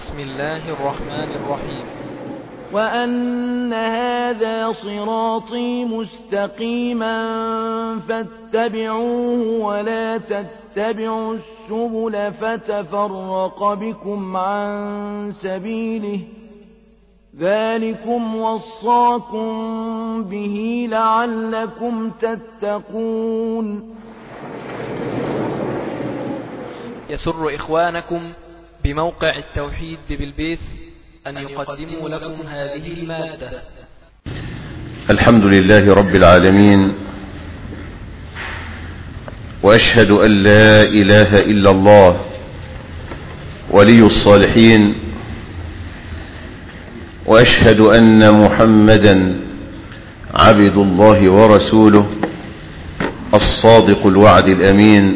بسم الله الرحمن الرحيم وأن هذا صراطي مستقيما فاتبعوه ولا تتبعوا السبل فتفرق بكم عن سبيله ذلكم وصاكم به لعلكم تتقون يسر إخوانكم بموقع التوحيد بالبيس أن يقدموا لكم هذه المادة الحمد لله رب العالمين وأشهد أن لا إله إلا الله ولي الصالحين وأشهد أن محمدا عبد الله ورسوله الصادق الوعد الأمين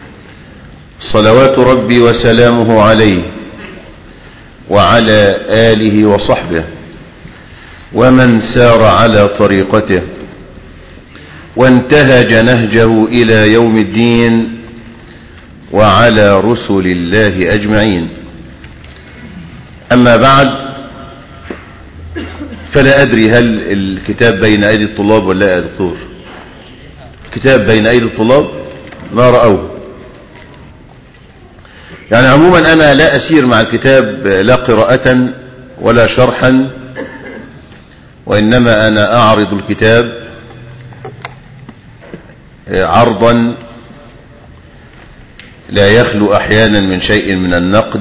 صلوات ربي وسلامه عليه وعلى آله وصحبه ومن سار على طريقته وانتهج نهجه إلى يوم الدين وعلى رسل الله أجمعين أما بعد فلا أدري هل الكتاب بين أيدي الطلاب ولا لا يا دكتور كتاب بين أيدي الطلاب ما رأوه يعني عموما أنا لا أسير مع الكتاب لا قراءة ولا شرحا وإنما أنا أعرض الكتاب عرضا لا يخلو أحيانا من شيء من النقد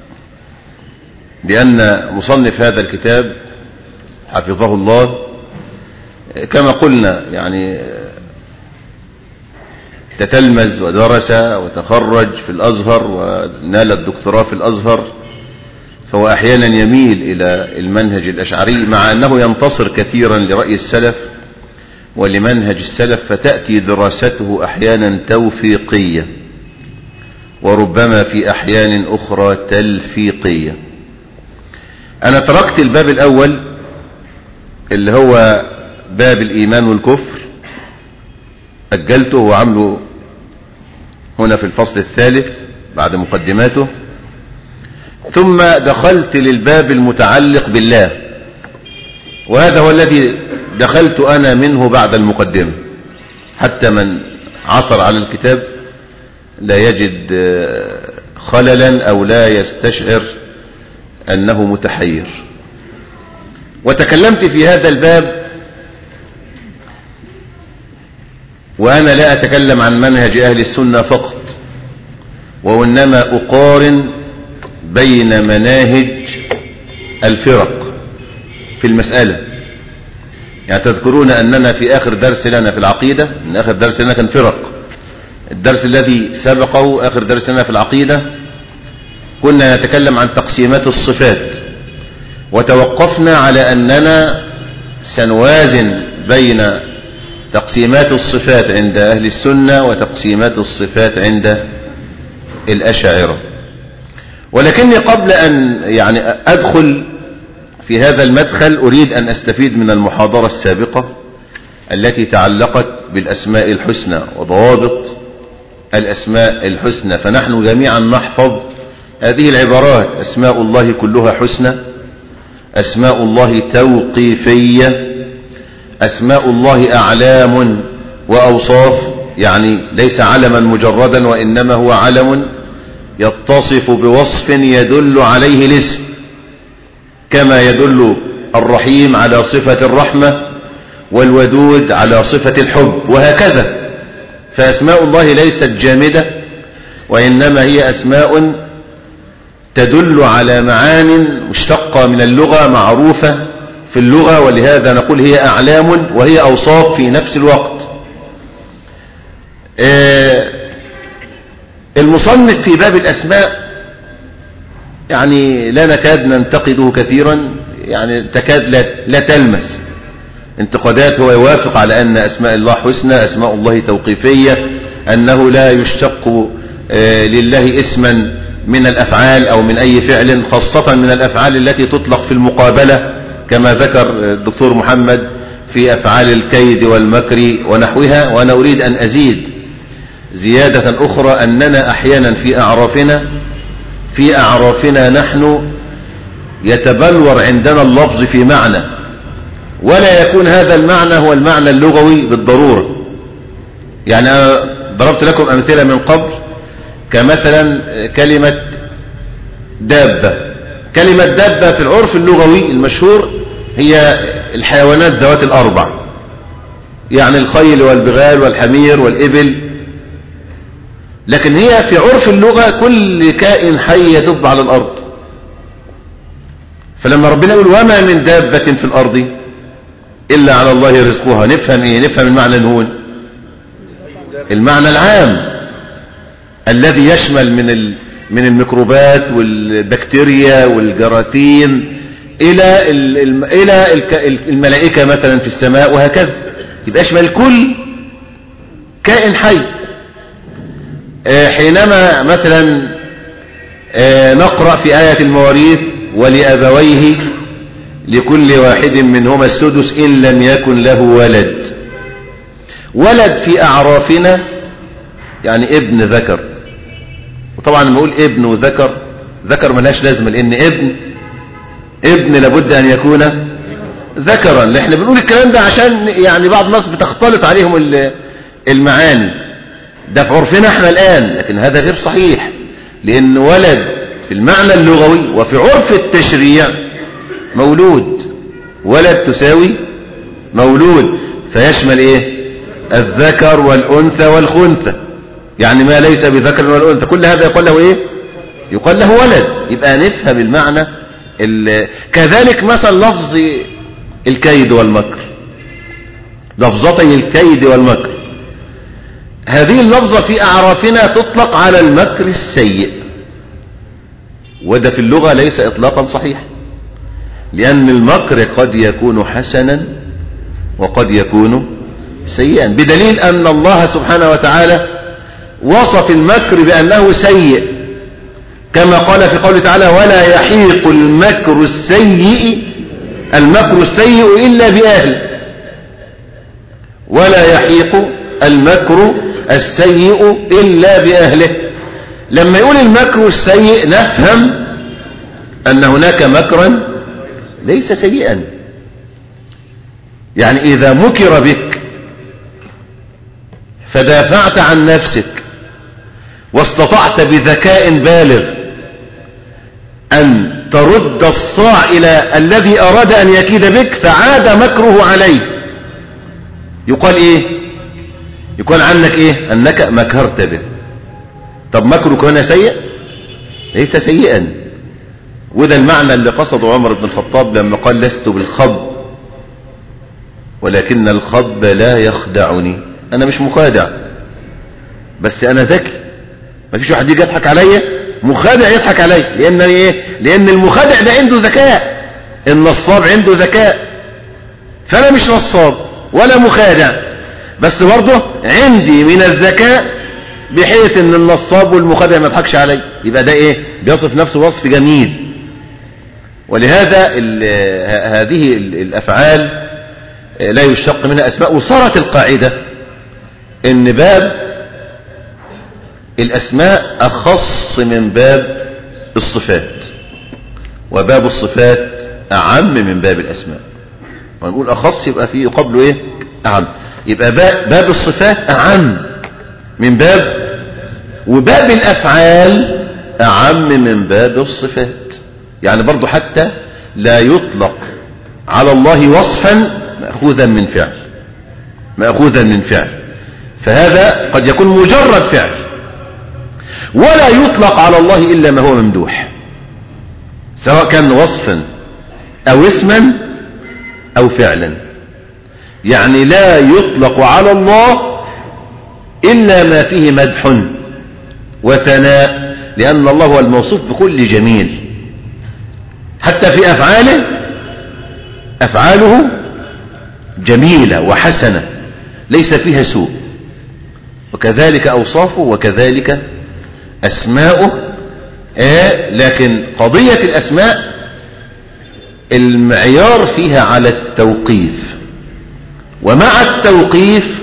لأن مصنف هذا الكتاب حفظه الله كما قلنا يعني تتلمذ ودرس وتخرج في الأزهر ونال الدكتوراه في الأزهر فهو أحيانا يميل إلى المنهج الأشعري مع أنه ينتصر كثيرا لرأي السلف ولمنهج السلف فتأتي دراسته أحيانا توفيقية وربما في أحيان أخرى تلفيقية أنا تركت الباب الأول اللي هو باب الإيمان والكفر أجلته وعمله هنا في الفصل الثالث بعد مقدماته ثم دخلت للباب المتعلق بالله وهذا هو الذي دخلت أنا منه بعد المقدمة حتى من عثر على الكتاب لا يجد خللا أو لا يستشعر أنه متحير وتكلمت في هذا الباب وأنا لا أتكلم عن منهج أهل السنة فقط وإنما أقارن بين مناهج الفرق في المسألة يعني تذكرون أننا في آخر درس لنا في العقيدة من آخر درس لنا كان فرق الدرس الذي سبقه آخر درس لنا في العقيدة كنا نتكلم عن تقسيمات الصفات وتوقفنا على أننا سنوازن بين تقسيمات الصفات عند أهل السنة وتقسيمات الصفات عند الأشاعرة ولكني قبل أن يعني أدخل في هذا المدخل أريد أن أستفيد من المحاضرة السابقة التي تعلقت بالأسماء الحسنى وضوابط الأسماء الحسنى فنحن جميعا نحفظ هذه العبارات أسماء الله كلها حسنى أسماء الله توقيفية أسماء الله أعلام وأوصاف يعني ليس علما مجردا وإنما هو علم يتصف بوصف يدل عليه الاسم كما يدل الرحيم على صفة الرحمة والودود على صفة الحب وهكذا فأسماء الله ليست جامدة وإنما هي أسماء تدل على معان مشتقة من اللغة معروفة في اللغة ولهذا نقول هي أعلام وهي أوصاف في نفس الوقت المصنف في باب الأسماء يعني لا نكاد ننتقده كثيرا يعني تكاد لا, لا تلمس انتقادات هو يوافق على أن أسماء الله حسنى أسماء الله توقيفية أنه لا يشتق لله اسما من الأفعال أو من أي فعل خاصة من الأفعال التي تطلق في المقابلة كما ذكر الدكتور محمد في أفعال الكيد والمكر ونحوها وأنا أريد أن أزيد زيادة أخرى أننا أحيانا في أعرافنا في أعرافنا نحن يتبلور عندنا اللفظ في معنى ولا يكون هذا المعنى هو المعنى اللغوي بالضرورة يعني أنا ضربت لكم أمثلة من قبل كمثلا كلمة دابة كلمة دابة في العرف اللغوي المشهور هي الحيوانات ذوات الأربع يعني الخيل والبغال والحمير والإبل لكن هي في عرف اللغة كل كائن حي يدب على الأرض فلما ربنا يقول وما من دابة في الأرض إلا على الله رزقها نفهم إيه نفهم المعنى الهون المعنى العام الذي يشمل من ال... من الميكروبات والبكتيريا والجراثيم إلى ال... ال... إلى ال... الملائكة مثلا في السماء وهكذا يبقى يشمل كل كائن حي حينما مثلا نقرأ في آية المواريث ولأبويه لكل واحد منهما السدس إن لم يكن له ولد ولد في أعرافنا يعني ابن ذكر وطبعا لما اقول ابن وذكر ذكر ملهاش لازمه لان ابن ابن لابد ان يكون ذكرا احنا بنقول الكلام ده عشان يعني بعض الناس بتختلط عليهم المعاني ده في عرفنا احنا الان لكن هذا غير صحيح لان ولد في المعنى اللغوي وفي عرف التشريع مولود ولد تساوي مولود فيشمل ايه الذكر والانثى والخنثى يعني ما ليس بذكر ولا انثى كل هذا يقال له ايه يقال له ولد يبقى نفهم المعنى كذلك مثلا لفظ الكيد والمكر لفظتي الكيد والمكر هذه اللفظة في أعرافنا تطلق على المكر السيء وده في اللغة ليس إطلاقا صحيح لأن المكر قد يكون حسنا وقد يكون سيئا بدليل أن الله سبحانه وتعالى وصف المكر بأنه سيء كما قال في قوله تعالى ولا يحيق المكر السيء المكر السيء إلا بأهله ولا يحيق المكر السيء إلا بأهله لما يقول المكر السيء نفهم أن هناك مكرا ليس سيئا يعني إذا مكر بك فدافعت عن نفسك واستطعت بذكاء بالغ أن ترد الصاع إلى الذي أراد أن يكيد بك فعاد مكره عليه يقال إيه يقال عنك إيه أنك مكرت به طب مكرك هنا سيء ليس سيئا وده المعنى اللي قصده عمر بن الخطاب لما قال لست بالخب ولكن الخب لا يخدعني انا مش مخادع بس انا ذكي ما فيش واحد يجي يضحك عليا مخادع يضحك عليا لان ايه لان المخادع ده عنده ذكاء النصاب عنده ذكاء فانا مش نصاب ولا مخادع بس برضه عندي من الذكاء بحيث ان النصاب والمخادع ما يضحكش عليا يبقى ده ايه بيصف نفسه وصف جميل ولهذا ال هذه الافعال لا يشتق منها اسماء وصارت القاعده ان باب الاسماء اخص من باب الصفات وباب الصفات اعم من باب الاسماء ونقول اخص يبقى فيه قبله ايه اعم يبقى باب الصفات اعم من باب وباب الافعال اعم من باب الصفات يعني برضو حتى لا يطلق على الله وصفا مأخوذا من فعل مأخوذا من فعل فهذا قد يكون مجرد فعل ولا يطلق على الله إلا ما هو ممدوح سواء كان وصفا أو اسما أو فعلا يعني لا يطلق على الله إلا ما فيه مدح وثناء لأن الله هو الموصوف بكل جميل حتى في أفعاله أفعاله جميلة وحسنة ليس فيها سوء وكذلك أوصافه وكذلك أسماؤه آه لكن قضية الأسماء المعيار فيها على التوقيف ومع التوقيف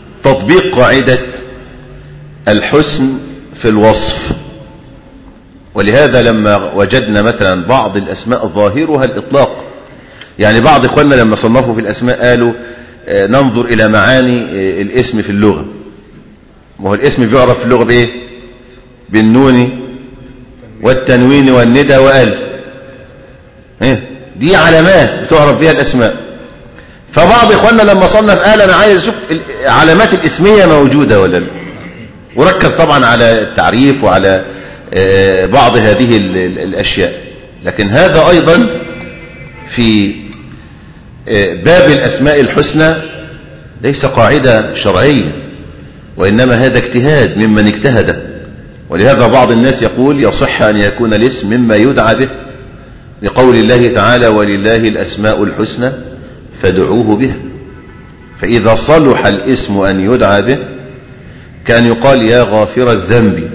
تطبيق قاعدة الحسن في الوصف ولهذا لما وجدنا مثلا بعض الأسماء ظاهرها الإطلاق يعني بعض إخواننا لما صنفوا في الأسماء قالوا آه، ننظر إلى معاني آه، الاسم في اللغة ما هو الاسم بيعرف في اللغة بإيه بالنون والتنوين والندى وألف إيه؟ دي علامات بتعرف بها الأسماء فبعض إخواننا لما صنف قال أنا عايز أشوف العلامات الاسمية موجودة ولا لا وركز طبعا على التعريف وعلى آه، بعض هذه الأشياء لكن هذا أيضا في آه، باب الأسماء الحسنى ليس قاعدة شرعية وإنما هذا اجتهاد ممن اجتهد ولهذا بعض الناس يقول يصح أن يكون الاسم مما يدعى به لقول الله تعالى ولله الأسماء الحسنى فادعوه بها فإذا صلح الاسم أن يدعى به كان يقال يا غافر الذنب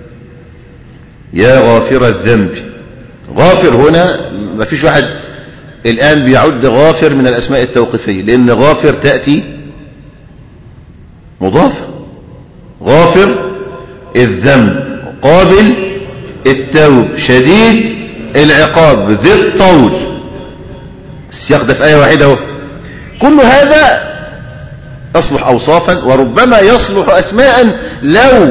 يا غافر الذنب غافر هنا ما فيش واحد الآن بيعد غافر من الأسماء التوقيفية لأن غافر تأتي مضافة غافر الذنب قابل التوب شديد العقاب ذي الطول السياق ده في آية واحدة اهو كل هذا يصلح أوصافا وربما يصلح أسماء لو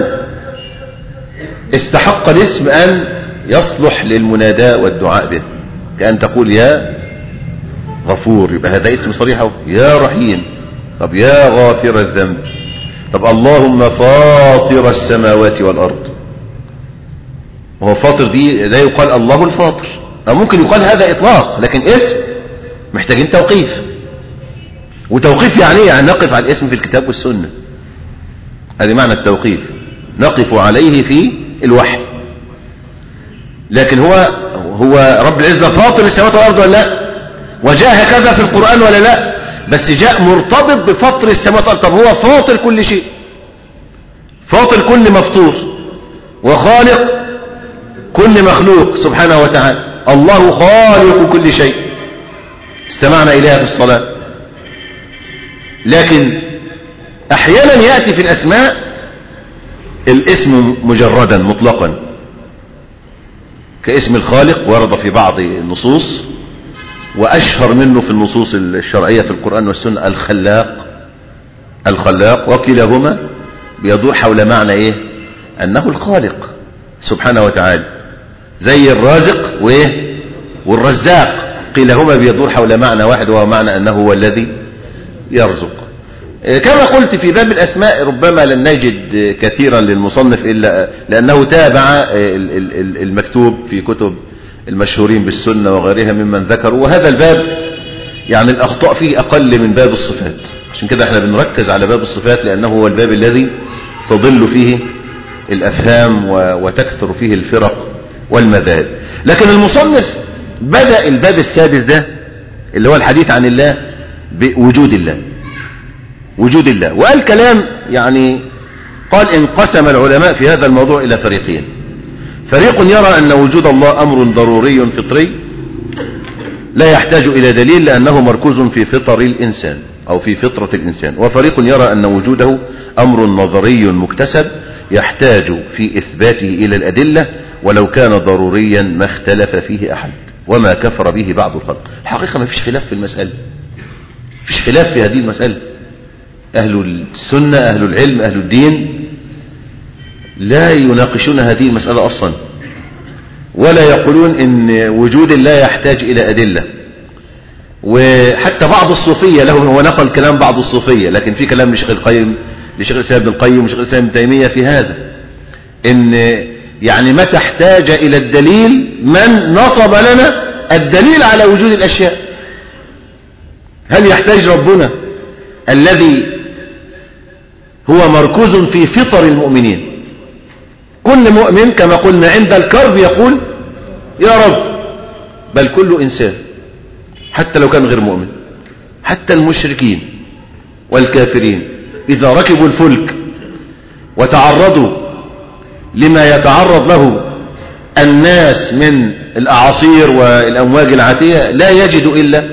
استحق الاسم أن يصلح للمناداة والدعاء به كأن تقول يا غفور يبقى هذا اسم صريح أهو يا رحيم طب يا غافر الذنب طب اللهم فاطر السماوات والأرض وهو فاطر دي لا يقال الله الفاطر أو ممكن يقال هذا إطلاق لكن اسم محتاجين توقيف وتوقيف يعني ايه يعني نقف على الاسم في الكتاب والسنة هذه معنى التوقيف نقف عليه في الوحي لكن هو هو رب العزة فاطر السماوات والأرض ولا لا وجاء هكذا في القرآن ولا لا بس جاء مرتبط بفطر السماوات والأرض طب هو فاطر كل شيء فاطر كل مفطور وخالق كل مخلوق سبحانه وتعالى الله خالق كل شيء استمعنا إليها في الصلاة لكن أحيانا يأتي في الأسماء الاسم مجردا مطلقا كاسم الخالق ورد في بعض النصوص وأشهر منه في النصوص الشرعية في القرآن والسنة الخلاق الخلاق وكلاهما بيدور حول معنى إيه أنه الخالق سبحانه وتعالى زي الرازق وإيه والرزاق كلاهما بيدور حول معنى واحد وهو معنى أنه هو الذي يرزق كما قلت في باب الأسماء ربما لن نجد كثيرا للمصنف إلا لأنه تابع المكتوب في كتب المشهورين بالسنة وغيرها ممن ذكروا وهذا الباب يعني الأخطاء فيه أقل من باب الصفات عشان كده احنا بنركز على باب الصفات لأنه هو الباب الذي تضل فيه الأفهام وتكثر فيه الفرق والمذاهب لكن المصنف بدأ الباب السادس ده اللي هو الحديث عن الله بوجود الله وجود الله وقال كلام يعني قال انقسم العلماء في هذا الموضوع إلى فريقين فريق يرى أن وجود الله أمر ضروري فطري لا يحتاج إلى دليل لأنه مركوز في فطر الإنسان أو في فطرة الإنسان وفريق يرى أن وجوده أمر نظري مكتسب يحتاج في إثباته إلى الأدلة ولو كان ضروريا ما اختلف فيه أحد وما كفر به بعض الخلق الحقيقة ما فيش خلاف في المسألة فيش خلاف في هذه المسألة أهل السنة أهل العلم أهل الدين لا يناقشون هذه المسألة أصلا ولا يقولون إن وجود الله يحتاج إلى أدلة وحتى بعض الصوفية له هو نقل كلام بعض الصوفية لكن في كلام لشيخ القيم لشيخ الإسلام ابن القيم وشيخ الإسلام ابن تيمية في هذا إن يعني متى احتاج إلى الدليل من نصب لنا الدليل على وجود الأشياء هل يحتاج ربنا الذي هو مركوز في فطر المؤمنين كل مؤمن كما قلنا عند الكرب يقول يا رب بل كل إنسان حتى لو كان غير مؤمن حتى المشركين والكافرين إذا ركبوا الفلك وتعرضوا لما يتعرض له الناس من الأعاصير والأمواج العاتية لا يجد إلا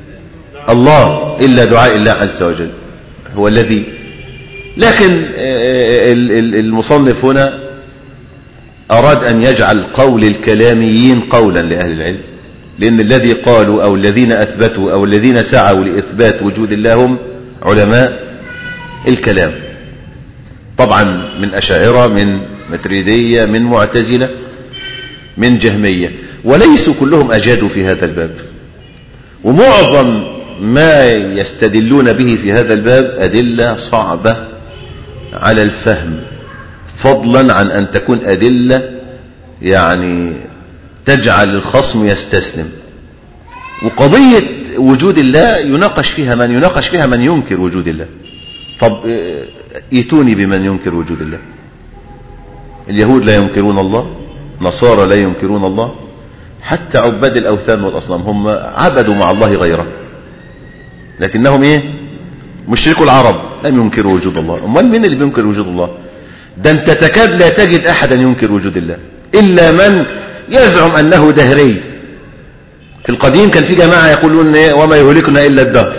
الله إلا دعاء الله عز وجل هو الذي لكن المصنف هنا أراد أن يجعل قول الكلاميين قولا لأهل العلم لأن الذي قالوا أو الذين أثبتوا أو الذين سعوا لإثبات وجود الله هم علماء الكلام طبعا من أشاعرة من متريدية من معتزلة من جهمية وليسوا كلهم أجادوا في هذا الباب ومعظم ما يستدلون به في هذا الباب أدلة صعبة على الفهم فضلا عن أن تكون أدلة يعني تجعل الخصم يستسلم وقضية وجود الله يناقش فيها من يناقش فيها من ينكر وجود الله طب ايتوني بمن ينكر وجود الله اليهود لا ينكرون الله نصارى لا ينكرون الله حتى عباد الأوثان والأصنام هم عبدوا مع الله غيره لكنهم ايه مشركوا العرب لم ينكروا وجود الله امال مين اللي بينكر وجود الله ده انت تكاد لا تجد احدا ينكر وجود الله الا من يزعم انه دهري في القديم كان في جماعة يقولون إيه وما يهلكنا الا الدهر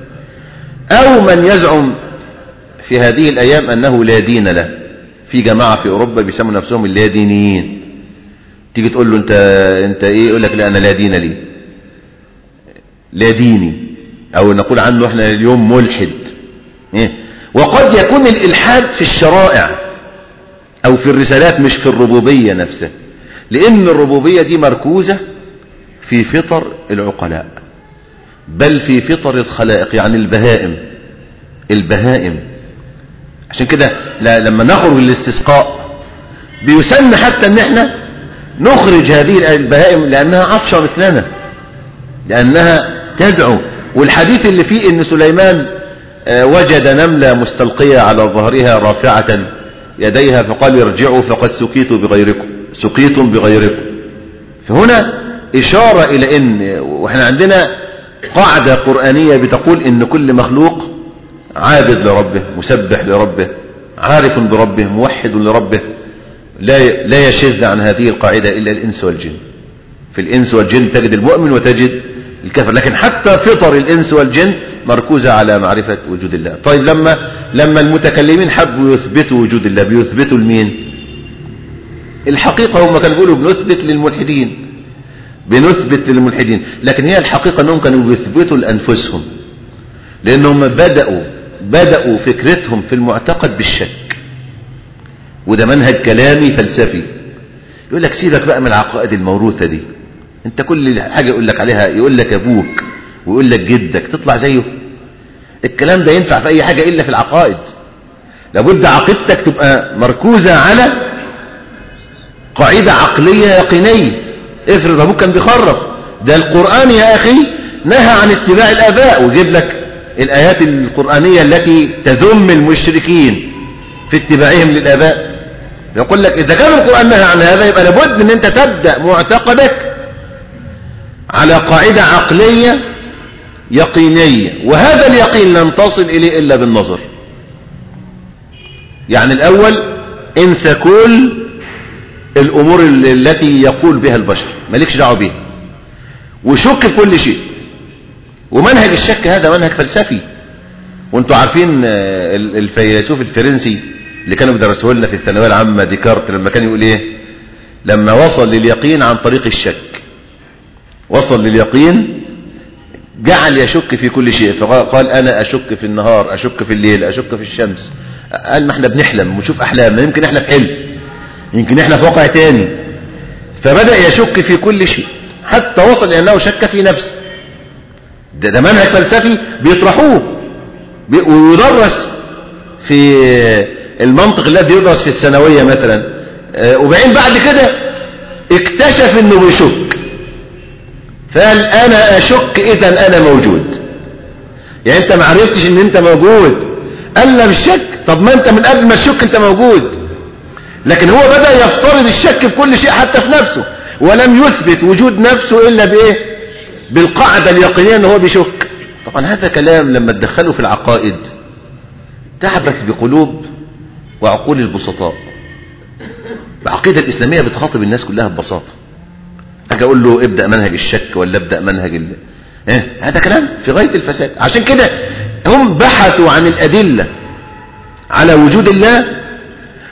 او من يزعم في هذه الايام انه لا دين له في جماعة في اوروبا بيسموا نفسهم اللادينيين تيجي تقول له انت انت ايه يقول لك لا انا لا دين لي لا ديني او نقول عنه احنا اليوم ملحد إيه؟ وقد يكون الالحاد في الشرائع او في الرسالات مش في الربوبية نفسها لان الربوبية دي مركوزة في فطر العقلاء بل في فطر الخلائق يعني البهائم البهائم عشان كده لما نخرج للاستسقاء بيسن حتى ان احنا نخرج هذه البهائم لانها عطشة مثلنا لانها تدعو والحديث اللي فيه ان سليمان وجد نملة مستلقية على ظهرها رافعة يديها فقال ارجعوا فقد سقيت بغيركم سقيتم بغيركم فهنا إشارة إلى أن وإحنا عندنا قاعدة قرآنية بتقول إن كل مخلوق عابد لربه مسبح لربه عارف بربه موحد لربه لا لا يشذ عن هذه القاعدة إلا الإنس والجن في الإنس والجن تجد المؤمن وتجد الكافر لكن حتى فطر الإنس والجن مركوزة على معرفة وجود الله طيب لما لما المتكلمين حبوا يثبتوا وجود الله بيثبتوا لمين الحقيقة هم كانوا بيقولوا بنثبت للملحدين بنثبت للملحدين لكن هي الحقيقة انهم كانوا بيثبتوا لأنفسهم لأنهم بدأوا بدأوا فكرتهم في المعتقد بالشك وده منهج كلامي فلسفي يقول لك سيبك بقى من العقائد الموروثة دي انت كل حاجة يقول لك عليها يقول لك ابوك ويقول لك جدك تطلع زيه الكلام ده ينفع في اي حاجة الا في العقائد لابد عقيدتك تبقى مركوزة على قاعدة عقلية يقينية افرض ابوك كان بيخرف ده القرآن يا اخي نهى عن اتباع الاباء ويجيب لك الايات القرآنية التي تذم المشركين في اتباعهم للاباء يقول لك اذا كان القرآن نهى عن هذا يبقى لابد ان انت تبدأ معتقدك على قاعدة عقلية يقينية وهذا اليقين لن تصل إليه إلا بالنظر يعني الأول انسى كل الأمور التي يقول بها البشر مالكش دعوه بيها وشك في كل شيء ومنهج الشك هذا منهج فلسفي وانتوا عارفين الفيلسوف الفرنسي اللي كانوا بيدرسوه لنا في الثانويه العامه ديكارت لما كان يقول ايه لما وصل لليقين عن طريق الشك وصل لليقين جعل يشك في كل شيء فقال انا اشك في النهار اشك في الليل اشك في الشمس قال ما احنا بنحلم ونشوف احلام يمكن احنا في حلم يمكن احنا في واقع تاني فبدأ يشك في كل شيء حتى وصل لانه شك في نفسه ده, ده منهج فلسفي بيطرحوه بي ويدرس في المنطق الذي يدرس في الثانوية مثلا وبعدين بعد كده اكتشف انه بيشك فقال انا اشك اذا انا موجود يعني انت ما عرفتش ان انت موجود قال لا مش شك طب ما انت من قبل ما تشك انت موجود لكن هو بدأ يفترض الشك في كل شيء حتى في نفسه ولم يثبت وجود نفسه الا بايه بالقاعدة اليقينية ان هو بيشك طبعا هذا كلام لما تدخله في العقائد تعبث بقلوب وعقول البسطاء العقيدة الإسلامية بتخاطب الناس كلها ببساطة اجي اقول له ابدأ منهج الشك ولا ابدأ منهج ال... إيه؟ هذا كلام في غاية الفساد عشان كده هم بحثوا عن الأدلة على وجود الله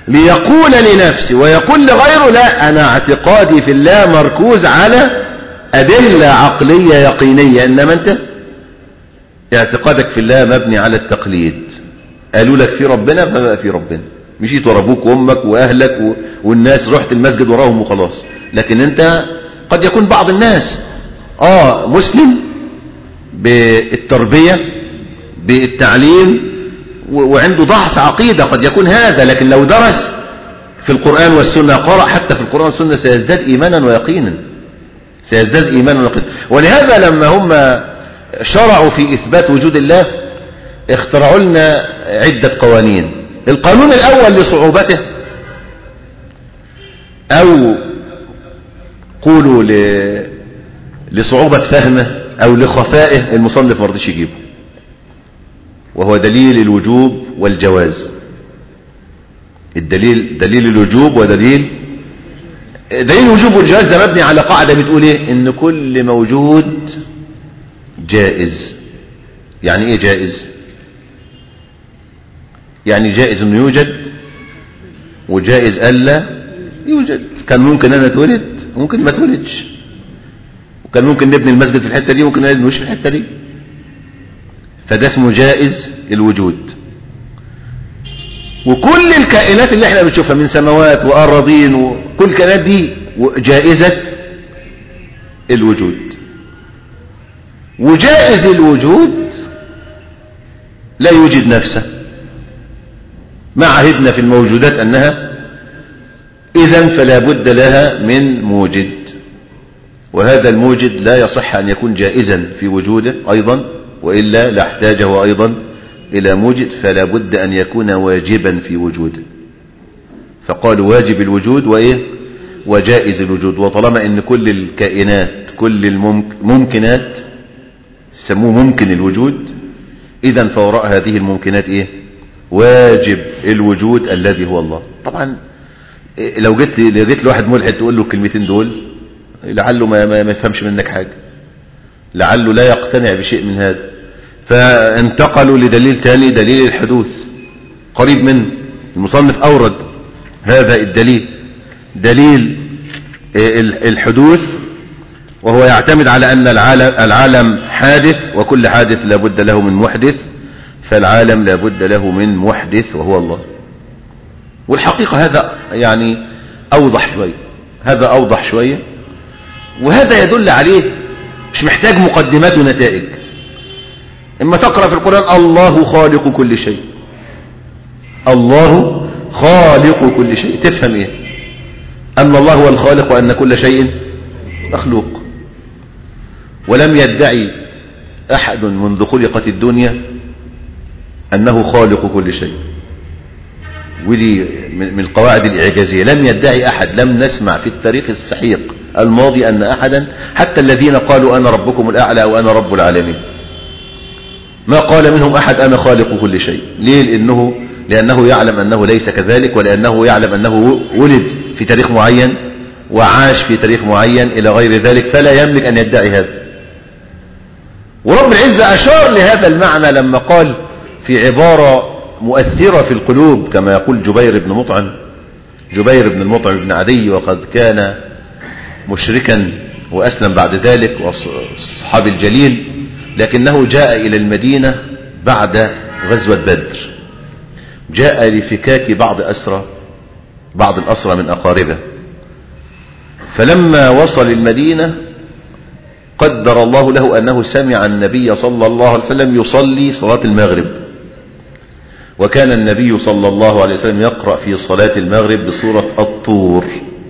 ليقول لنفسه ويقول لغيره لا أنا اعتقادي في الله مركوز على أدلة عقلية يقينية إنما أنت اعتقادك في الله مبني على التقليد قالوا لك في ربنا فبقى في ربنا مشيت ورا ابوك وامك واهلك و... والناس رحت المسجد وراهم وخلاص لكن انت قد يكون بعض الناس اه مسلم بالتربية بالتعليم و... وعنده ضعف عقيدة قد يكون هذا لكن لو درس في القرآن والسنة قرأ حتى في القرآن والسنة سيزداد إيمانا ويقينا سيزداد إيمانا ويقينا ولهذا لما هم شرعوا في إثبات وجود الله اخترعوا لنا عدة قوانين القانون الأول لصعوبته أو قولوا ل... لصعوبة فهمه أو لخفائه المصنف ما رضيش يجيبه وهو دليل الوجوب والجواز الدليل دليل الوجوب ودليل دليل الوجوب والجواز ده مبني على قاعدة بتقول ايه ان كل موجود جائز يعني ايه جائز يعني جائز انه يوجد وجائز الا يوجد كان ممكن انا اتولد ممكن ما اتولدش وكان ممكن نبني المسجد في الحته دي ممكن نبني في الحته دي فده اسمه جائز الوجود وكل الكائنات اللي احنا بنشوفها من سماوات واراضين وكل الكائنات دي جائزه الوجود وجائز الوجود لا يوجد نفسه ما عهدنا في الموجودات أنها إذا فلا بد لها من موجد وهذا الموجد لا يصح أن يكون جائزا في وجوده أيضا وإلا لاحتاجه أيضا إلى موجد فلا بد أن يكون واجبا في وجوده فقال واجب الوجود وإيه وجائز الوجود وطالما أن كل الكائنات كل الممكنات سموه ممكن الوجود إذا فوراء هذه الممكنات إيه واجب الوجود الذي هو الله طبعا لو جيت لو جيت لواحد ملحد تقول له الكلمتين دول لعله ما, ما, ما يفهمش منك حاجة لعله لا يقتنع بشيء من هذا فانتقلوا لدليل ثاني دليل الحدوث قريب منه المصنف أورد هذا الدليل دليل الحدوث وهو يعتمد على أن العالم, العالم حادث وكل حادث لابد له من محدث فالعالم لابد له من محدث وهو الله والحقيقة هذا يعني أوضح شوية هذا أوضح شوية وهذا يدل عليه مش محتاج مقدمات ونتائج إما تقرأ في القرآن الله خالق كل شيء الله خالق كل شيء تفهم إيه أن الله هو الخالق وأن كل شيء مخلوق ولم يدعي أحد منذ خلقت الدنيا أنه خالق كل شيء ودي من القواعد الإعجازية لم يدعي أحد لم نسمع في التاريخ السحيق الماضي أن أحدا حتى الذين قالوا أنا ربكم الأعلى أو أنا رب العالمين ما قال منهم أحد أنا خالق كل شيء ليه لأنه, لأنه يعلم أنه ليس كذلك ولأنه يعلم أنه ولد في تاريخ معين وعاش في تاريخ معين إلى غير ذلك فلا يملك أن يدعي هذا ورب العزة أشار لهذا المعنى لما قال في عبارة مؤثرة في القلوب كما يقول جبير بن مطعم جبير بن المطعم بن عدي وقد كان مشركا وأسلم بعد ذلك والصحابي الجليل لكنه جاء إلى المدينة بعد غزوة بدر جاء لفكاك بعض أسرى بعض الأسرى من أقاربه فلما وصل المدينة قدر الله له أنه سمع النبي صلى الله عليه وسلم يصلي صلاة المغرب وكان النبي صلى الله عليه وسلم يقرأ في صلاة المغرب بصورة الطور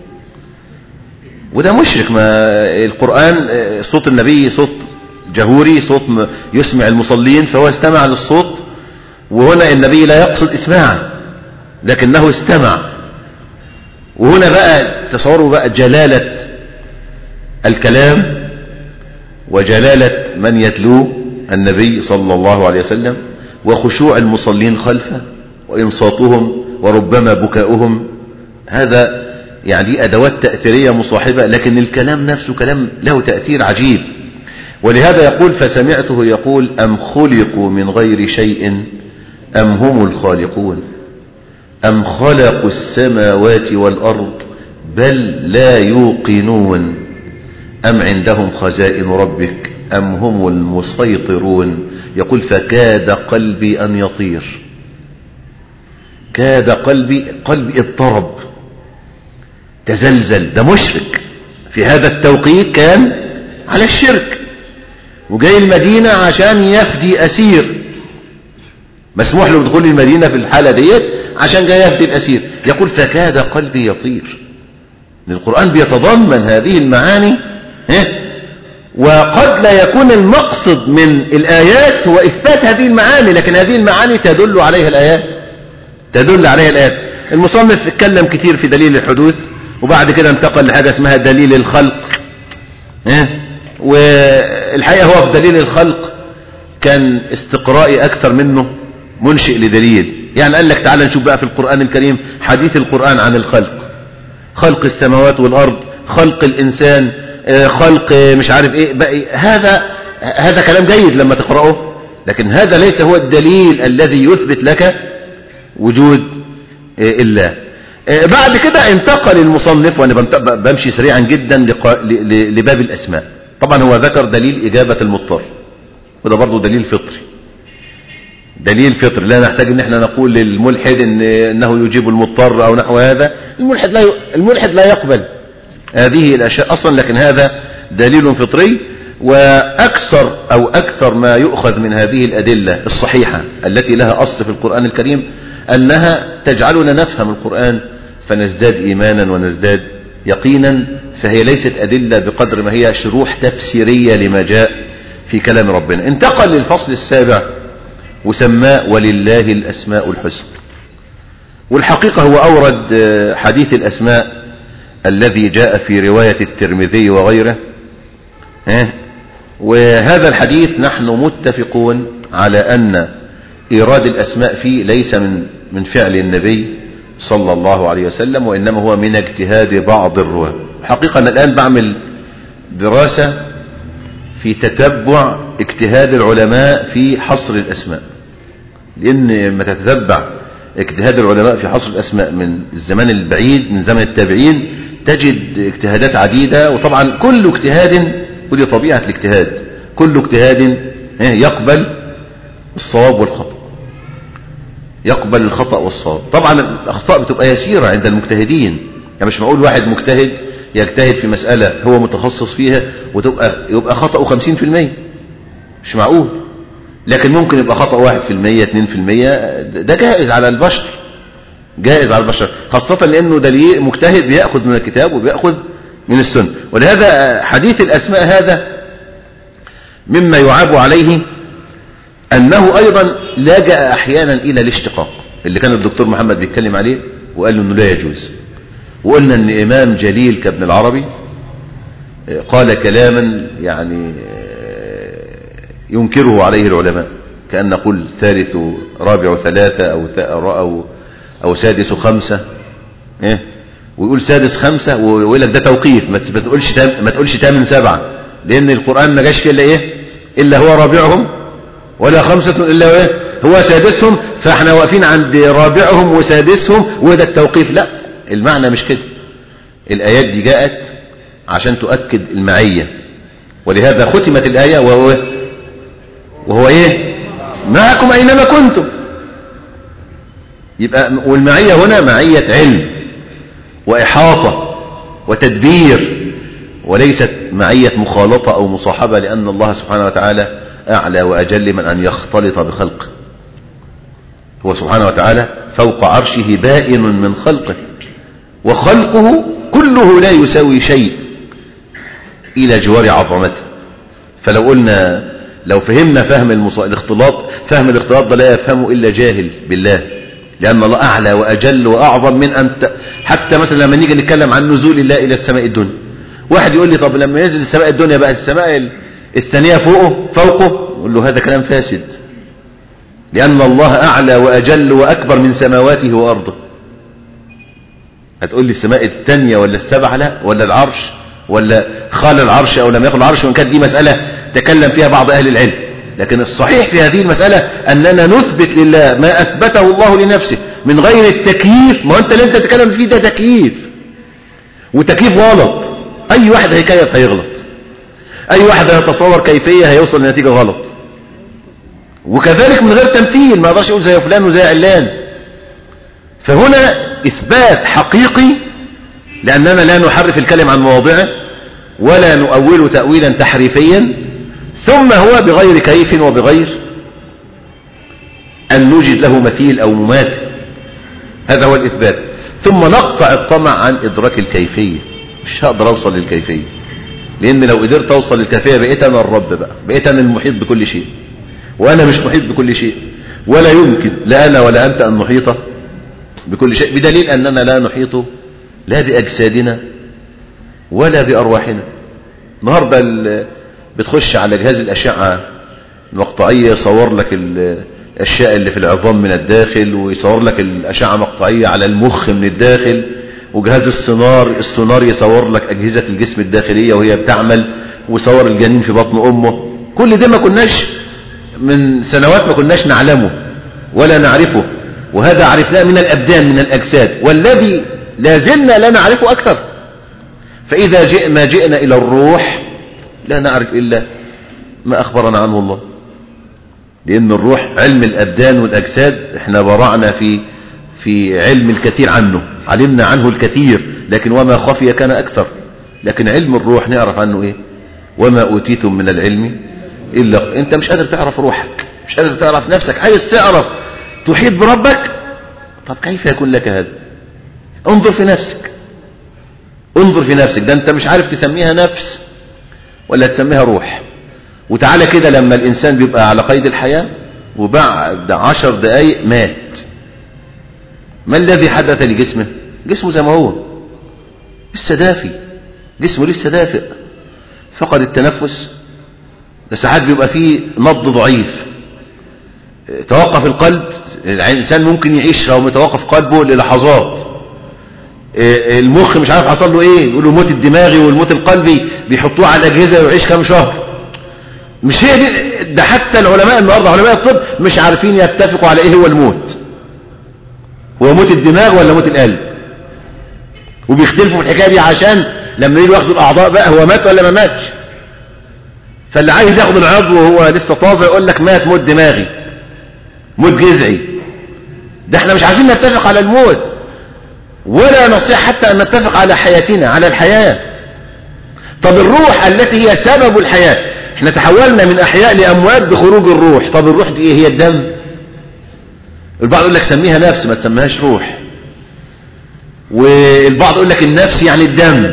وده مشرك ما القرآن صوت النبي صوت جهوري صوت يسمع المصلين فهو استمع للصوت وهنا النبي لا يقصد اسماعه لكنه استمع وهنا بقى تصوروا بقى جلالة الكلام وجلالة من يتلوه النبي صلى الله عليه وسلم وخشوع المصلين خلفه وإنصاتهم وربما بكاؤهم هذا يعني أدوات تأثيرية مصاحبة لكن الكلام نفسه كلام له تأثير عجيب ولهذا يقول فسمعته يقول أم خلقوا من غير شيء أم هم الخالقون أم خلقوا السماوات والأرض بل لا يوقنون أم عندهم خزائن ربك أم هم المسيطرون يقول فكاد قلبي أن يطير كاد قلبي قلبي اضطرب تزلزل ده مشرك في هذا التوقيت كان على الشرك وجاي المدينة عشان يفدي أسير مسموح له دخول المدينة في الحالة ديت عشان جاي يفدي الأسير يقول فكاد قلبي يطير القرآن بيتضمن هذه المعاني وقد لا يكون المقصد من الآيات هو إثبات هذه المعاني لكن هذه المعاني تدل عليها الآيات تدل عليها الآيات المصنف اتكلم كثير في دليل الحدوث وبعد كده انتقل لحاجة اسمها دليل الخلق والحقيقة هو في دليل الخلق كان استقرائي أكثر منه منشئ لدليل يعني قال لك تعالى نشوف بقى في القرآن الكريم حديث القرآن عن الخلق خلق السماوات والأرض خلق الإنسان خلق مش عارف ايه بقى هذا هذا كلام جيد لما تقرأه لكن هذا ليس هو الدليل الذي يثبت لك وجود الله بعد كده انتقل المصنف وانا بمشي سريعا جدا لباب الاسماء طبعا هو ذكر دليل اجابة المضطر وده برضه دليل فطري دليل فطري لا نحتاج ان احنا نقول للملحد إن انه يجيب المضطر او نحو هذا الملحد لا الملحد لا يقبل هذه الاشياء اصلا لكن هذا دليل فطري واكثر او اكثر ما يؤخذ من هذه الادله الصحيحه التي لها اصل في القران الكريم انها تجعلنا نفهم القران فنزداد ايمانا ونزداد يقينا فهي ليست ادله بقدر ما هي شروح تفسيريه لما جاء في كلام ربنا انتقل للفصل السابع وسماه ولله الاسماء الحسنى والحقيقه هو اورد حديث الاسماء الذي جاء في روايه الترمذي وغيره وهذا الحديث نحن متفقون على ان ايراد الاسماء فيه ليس من من فعل النبي صلى الله عليه وسلم وانما هو من اجتهاد بعض الرواه حقيقه انا الان بعمل دراسه في تتبع اجتهاد العلماء في حصر الاسماء لان لما تتتبع اجتهاد العلماء في حصر الاسماء من الزمان البعيد من زمن التابعين تجد اجتهادات عديده وطبعا كل اجتهاد ودي طبيعه الاجتهاد كل اجتهاد يقبل الصواب والخطا يقبل الخطا والصواب طبعا الاخطاء بتبقى يسيره عند المجتهدين يعني مش معقول واحد مجتهد يجتهد في مسألة هو متخصص فيها وتبقى يبقى خطأه 50% مش معقول لكن ممكن يبقى خطأ 1% 2% ده جائز على البشر جائز على البشر خاصة لأنه دليل مجتهد بيأخذ من الكتاب وبيأخذ من السنة ولهذا حديث الأسماء هذا مما يعاب عليه أنه أيضا لجأ أحيانا إلى الاشتقاق اللي كان الدكتور محمد بيتكلم عليه وقال له أنه لا يجوز وقلنا أن إمام جليل كابن العربي قال كلاما يعني ينكره عليه العلماء كأن نقول ثالث رابع ثلاثة أو أو أو سادس خمسة إيه ويقول سادس خمسة ويقول لك ده توقيف ما تقولش ما تقولش تامن سبعة لأن القرآن ما جاش فيه إلا إيه إلا هو رابعهم ولا خمسة إلا إيه هو سادسهم فاحنا واقفين عند رابعهم وسادسهم وده التوقيف لا المعنى مش كده الآيات دي جاءت عشان تؤكد المعية ولهذا ختمت الآية وهو وهو ايه معكم اينما كنتم يبقى والمعية هنا معية علم وإحاطة وتدبير وليست معية مخالطة أو مصاحبة لأن الله سبحانه وتعالى أعلى وأجل من أن يختلط بخلقه هو سبحانه وتعالى فوق عرشه بائن من خلقه وخلقه كله لا يساوي شيء إلى جوار عظمته فلو قلنا لو فهمنا فهم المص... الاختلاط فهم الاختلاط ده لا يفهمه إلا جاهل بالله لأن الله أعلى وأجل وأعظم من أن ت... حتى مثلا لما نيجي نتكلم عن نزول الله إلى السماء الدنيا واحد يقول لي طب لما ينزل السماء الدنيا بقى السماء الثانية فوقه فوقه يقول له هذا كلام فاسد لأن الله أعلى وأجل وأكبر من سماواته وأرضه هتقول لي السماء الثانية ولا السبعة لا ولا العرش ولا خال العرش أو لم يخل العرش وإن كانت دي مسألة تكلم فيها بعض أهل العلم لكن الصحيح في هذه المسألة أننا نثبت لله ما أثبته الله لنفسه من غير التكييف ما هو انت اللي انت تتكلم فيه ده تكييف وتكييف غلط اي واحد هيكيف هيغلط اي واحد هيتصور كيفية هيوصل لنتيجة غلط وكذلك من غير تمثيل ما يقدرش يقول زي فلان وزي علان فهنا اثبات حقيقي لاننا لا نحرف الكلم عن مواضعه ولا نؤوله تأويلا تحريفيا ثم هو بغير كيف وبغير أن نوجد له مثيل أو مماثل هذا هو الإثبات ثم نقطع الطمع عن إدراك الكيفية مش هقدر أوصل للكيفية لأن لو قدرت أوصل للكيفية بقيت أنا الرب بقى بقيت أنا المحيط بكل شيء وأنا مش محيط بكل شيء ولا يمكن لا أنا ولا أنت أن نحيط بكل شيء بدليل أننا لا نحيط لا بأجسادنا ولا بأرواحنا النهاردة بتخش على جهاز الأشعة المقطعية يصور لك الأشياء اللي في العظام من الداخل ويصور لك الأشعة مقطعية على المخ من الداخل وجهاز السونار السونار يصور لك أجهزة الجسم الداخلية وهي بتعمل ويصور الجنين في بطن أمه كل ده ما كناش من سنوات ما كناش نعلمه ولا نعرفه وهذا عرفناه من الأبدان من الأجساد والذي لا زلنا لا نعرفه أكثر فإذا جئنا جئنا إلى الروح لا نعرف إلا ما أخبرنا عنه الله لأن الروح علم الأبدان والأجساد احنا برعنا في في علم الكثير عنه علمنا عنه الكثير لكن وما خفي كان أكثر لكن علم الروح نعرف عنه إيه وما أوتيتم من العلم إلا أنت مش قادر تعرف روحك مش قادر تعرف نفسك عايز تعرف تحيط بربك طب كيف يكون لك هذا انظر في نفسك انظر في نفسك ده انت مش عارف تسميها نفس ولا تسميها روح وتعالى كده لما الإنسان بيبقى على قيد الحياة وبعد عشر دقايق مات ما الذي حدث لجسمه جسمه زي ما هو لسه دافي جسمه لسه دافئ فقد التنفس ده ساعات بيبقى فيه نبض ضعيف توقف القلب الإنسان ممكن يعيش لو متوقف قلبه للحظات المخ مش عارف حصل له ايه يقولوا الموت الدماغي والموت القلبي بيحطوه على الاجهزه ويعيش كام شهر مش هي دي ده حتى العلماء النهارده علماء الطب مش عارفين يتفقوا على ايه هو الموت هو موت الدماغ ولا موت القلب وبيختلفوا في الحكايه دي عشان لما يجوا ياخدوا الاعضاء بقى هو مات ولا ما ماتش فاللي عايز ياخد العضو وهو لسه طازه يقول لك مات موت دماغي موت جذعي ده احنا مش عارفين نتفق على الموت ولا نستطيع حتى أن نتفق على حياتنا على الحياة طب الروح التي هي سبب الحياة احنا تحولنا من أحياء لأموات بخروج الروح طب الروح دي ايه هي الدم البعض يقول لك سميها نفس ما تسميهاش روح والبعض يقول لك النفس يعني الدم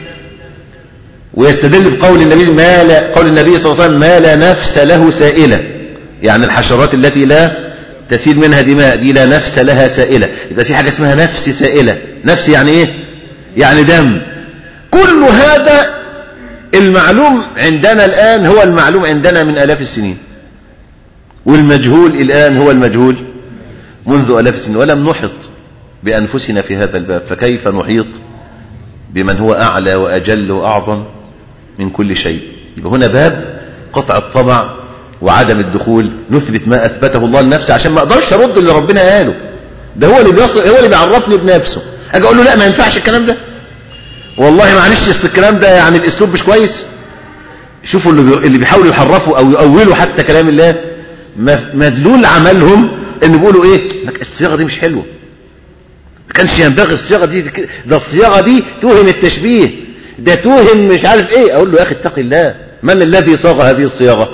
ويستدل بقول النبي ما لا قول النبي صلى الله عليه وسلم ما لا نفس له سائلة يعني الحشرات التي لا تسيل منها دماء دي لا نفس لها سائلة يبقى في حاجة اسمها نفس سائلة نفس يعني ايه يعني دم كل هذا المعلوم عندنا الآن هو المعلوم عندنا من آلاف السنين والمجهول الآن هو المجهول منذ آلاف السنين ولم نحط بأنفسنا في هذا الباب فكيف نحيط بمن هو أعلى وأجل وأعظم من كل شيء يبقى هنا باب قطع الطبع وعدم الدخول نثبت ما أثبته الله لنفسه عشان ما أقدرش أرد اللي ربنا قاله ده هو اللي بيصل هو اللي بيعرفني بنفسه أجي أقول له لا ما ينفعش الكلام ده والله معلش اصل الكلام ده يعني الأسلوب مش كويس شوفوا اللي, بي... اللي بيحاولوا يحرفوا أو يؤولوا حتى كلام الله مدلول عملهم إن بيقولوا إيه الصياغة دي مش حلوة ما كانش ينبغي الصياغة دي ده الصياغة دي توهم التشبيه ده توهم مش عارف إيه أقول له يا أخي اتق الله من الذي صاغ هذه الصياغة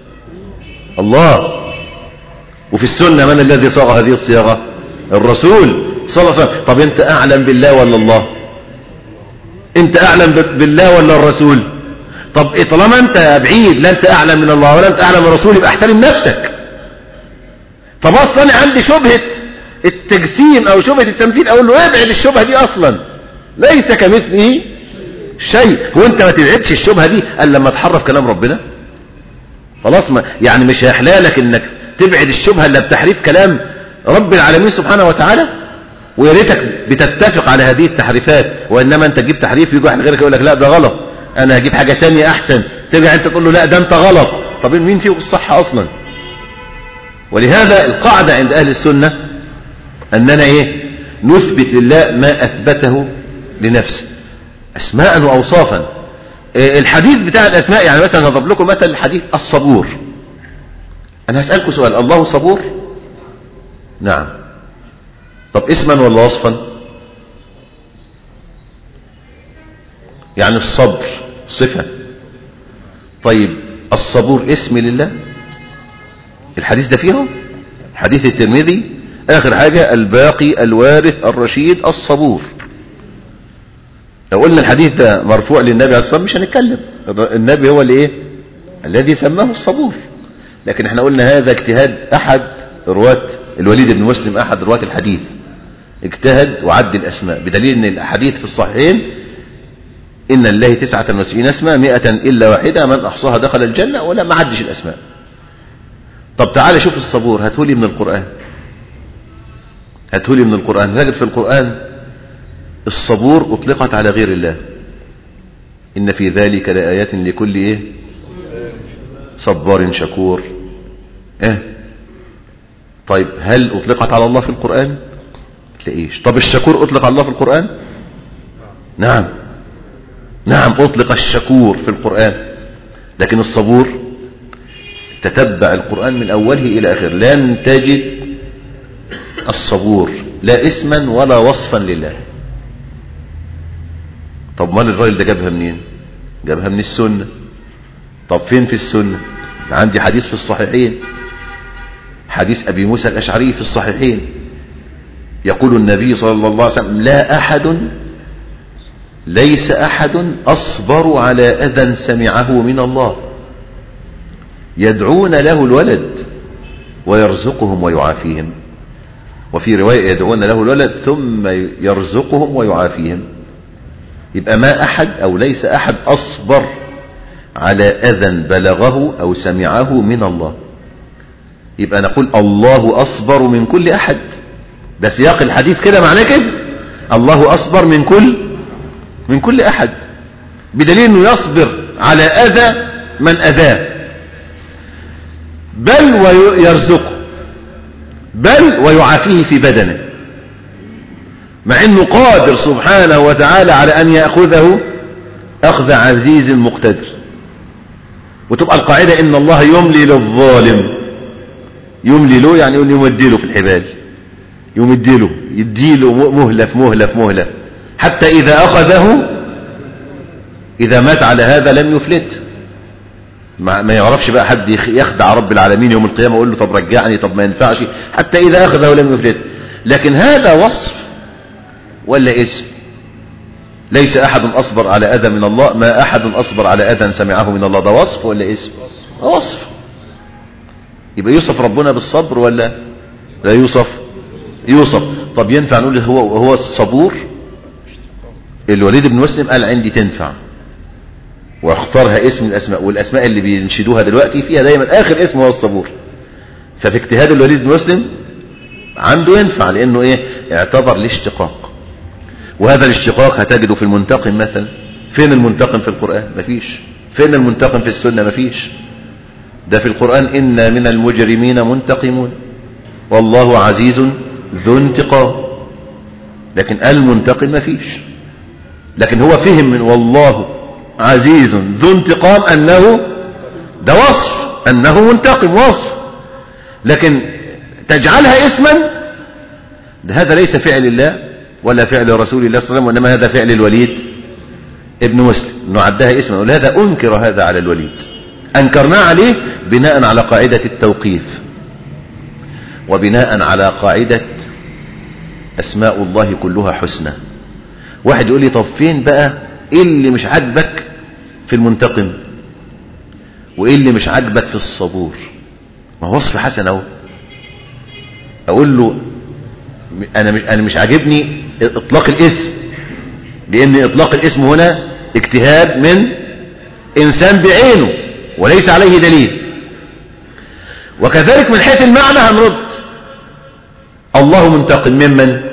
الله وفي السنة من الذي صاغ هذه الصياغة الرسول صلى الله عليه وسلم طب انت اعلم بالله ولا الله انت اعلم بالله ولا الرسول طب إيه طالما انت بعيد لا انت اعلم من الله ولا انت اعلم من الرسول يبقى احترم نفسك طب اصلا انا عندي شبهة التجسيم او شبهة التمثيل اقول له ابعد الشبهة دي اصلا ليس كمثله شيء هو انت ما تبعدش الشبهة دي الا لما تحرف كلام ربنا خلاص ما يعني مش هيحلالك انك تبعد الشبهة اللي بتحريف كلام رب العالمين سبحانه وتعالى ويا ريتك بتتفق على هذه التحريفات وانما انت تجيب تحريف يجي واحد غيرك يقول لك لا ده غلط انا هجيب حاجة تانية احسن ترجع انت تقول له لا ده انت غلط طب مين فيه الصح اصلا ولهذا القاعدة عند اهل السنة أننا إيه نثبت لله ما أثبته لنفسه أسماء وأوصافا إيه الحديث بتاع الأسماء يعني مثلا هضرب لكم مثل الحديث الصبور أنا هسألكم سؤال الله صبور نعم طب اسما ولا وصفا يعني الصبر صفة طيب الصبور اسم لله الحديث ده فيه حديث الترمذي آخر حاجة الباقي الوارث الرشيد الصبور لو قلنا الحديث ده مرفوع للنبي عليه الصلاة والسلام مش هنتكلم النبي هو اللي ايه الذي سماه الصبور لكن احنا قلنا هذا اجتهاد احد رواة الوليد بن مسلم احد رواة الحديث اجتهد وعد الاسماء بدليل ان الاحاديث في الصحيحين ان لله تسعة وتسعين اسماء مئة الا واحدة من احصاها دخل الجنة ولا ما عدش الاسماء طب تعالى شوف الصبور هاتولي من القرآن هاتولي من القرآن تجد في القرآن الصبور اطلقت على غير الله ان في ذلك لآيات لكل ايه صبار شكور ايه طيب هل اطلقت على الله في القرآن تلاقيش طب الشكور اطلق على الله في القرآن نعم نعم اطلق الشكور في القرآن لكن الصبور تتبع القرآن من اوله الى اخره لن تجد الصبور لا اسما ولا وصفا لله طب مال الراجل ده جابها منين جابها من السنة طب فين في السنة عندي حديث في الصحيحين حديث أبي موسى الأشعري في الصحيحين يقول النبي صلى الله عليه وسلم لا أحد ليس أحد أصبر على أذى سمعه من الله يدعون له الولد ويرزقهم ويعافيهم وفي رواية يدعون له الولد ثم يرزقهم ويعافيهم يبقى ما أحد أو ليس أحد أصبر على أذى بلغه أو سمعه من الله يبقى نقول الله أصبر من كل أحد ده سياق الحديث كده معناه كده الله أصبر من كل من كل أحد بدليل أنه يصبر على أذى من أذاه بل ويرزقه بل ويعافيه في بدنه مع انه قادر سبحانه وتعالى على ان يأخذه اخذ عزيز مقتدر وتبقى القاعدة ان الله يملي للظالم يملي له يعني يقول يمديله في الحبال يمديله يديله مهلة في مهلة في مهلة حتى اذا اخذه اذا مات على هذا لم يفلت ما يعرفش بقى حد يخدع رب العالمين يوم القيامة يقول له طب رجعني طب ما ينفعش حتى اذا اخذه لم يفلت لكن هذا وصف ولا اسم ليس أحد أصبر على أذى من الله ما أحد أصبر على أذى سمعه من الله ده وصف ولا اسم وصف يبقى يوصف ربنا بالصبر ولا لا يوصف يوصف طب ينفع نقول هو هو الصبور الوليد بن مسلم قال عندي تنفع واختارها اسم الأسماء والأسماء اللي بينشدوها دلوقتي فيها دايما آخر اسم هو الصبور ففي اجتهاد الوليد بن مسلم عنده ينفع لأنه إيه اعتبر الاشتقاق وهذا الاشتقاق هتجده في المنتقم مثلا فين المنتقم في القرآن مفيش فين المنتقم في السنة مفيش ده في القرآن إن من المجرمين منتقمون والله عزيز ذو انتقام لكن المنتقم مفيش لكن هو فهم من والله عزيز ذو انتقام أنه ده وصف أنه منتقم وصف لكن تجعلها اسما ده هذا ليس فعل الله ولا فعل رسول الله صلى الله عليه وسلم وإنما هذا فعل الوليد ابن مسلم انه عدها اسما ولهذا أنكر هذا على الوليد أنكرناه عليه بناء على قاعدة التوقيف وبناء على قاعدة أسماء الله كلها حسنى واحد يقول لي طب فين بقى ايه اللي مش عاجبك في المنتقم وايه اللي مش عاجبك في الصبور ما هو وصف حسن اهو اقول له انا مش انا مش عاجبني اطلاق الاسم لان اطلاق الاسم هنا اجتهاد من انسان بعينه وليس عليه دليل وكذلك من حيث المعنى هنرد الله منتقم ممن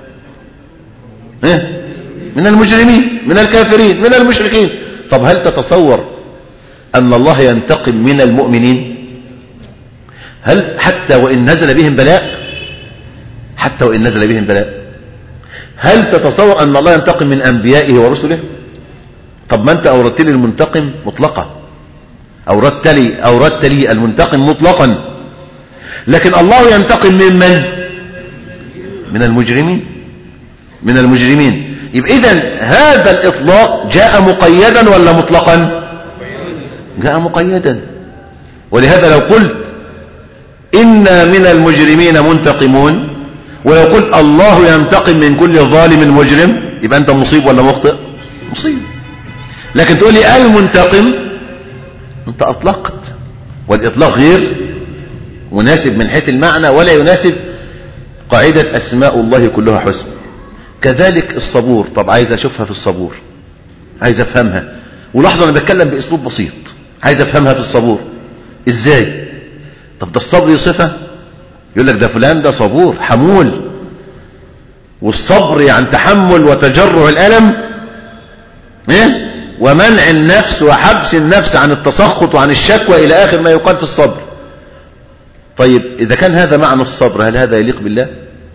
من المجرمين من الكافرين من المشركين طب هل تتصور أن الله ينتقم من المؤمنين هل حتى وإن نزل بهم بلاء حتى وإن نزل بهم بلاء هل تتصور أن الله ينتقم من أنبيائه ورسله طب ما أنت أوردت لي المنتقم مطلقة أوردت لي, أوردت لي المنتقم مطلقا لكن الله ينتقم من من من المجرمين من المجرمين يبقى إذا هذا الإطلاق جاء مقيدا ولا مطلقا جاء مقيدا ولهذا لو قلت إنا من المجرمين منتقمون ولو قلت الله ينتقم من كل ظالم مجرم يبقى أنت مصيب ولا مخطئ مصيب لكن تقول لي المنتقم أنت أطلقت والإطلاق غير مناسب من حيث المعنى ولا يناسب قاعدة أسماء الله كلها حسن كذلك الصبور طب عايز أشوفها في الصبور عايز أفهمها ولحظة أنا بتكلم بأسلوب بسيط عايز أفهمها في الصبور إزاي طب ده الصبر صفة يقول لك ده فلان ده صبور حمول والصبر يعني تحمل وتجرع الألم إيه؟ ومنع النفس وحبس النفس عن التسخط وعن الشكوى إلى آخر ما يقال في الصبر طيب إذا كان هذا معنى الصبر هل هذا يليق بالله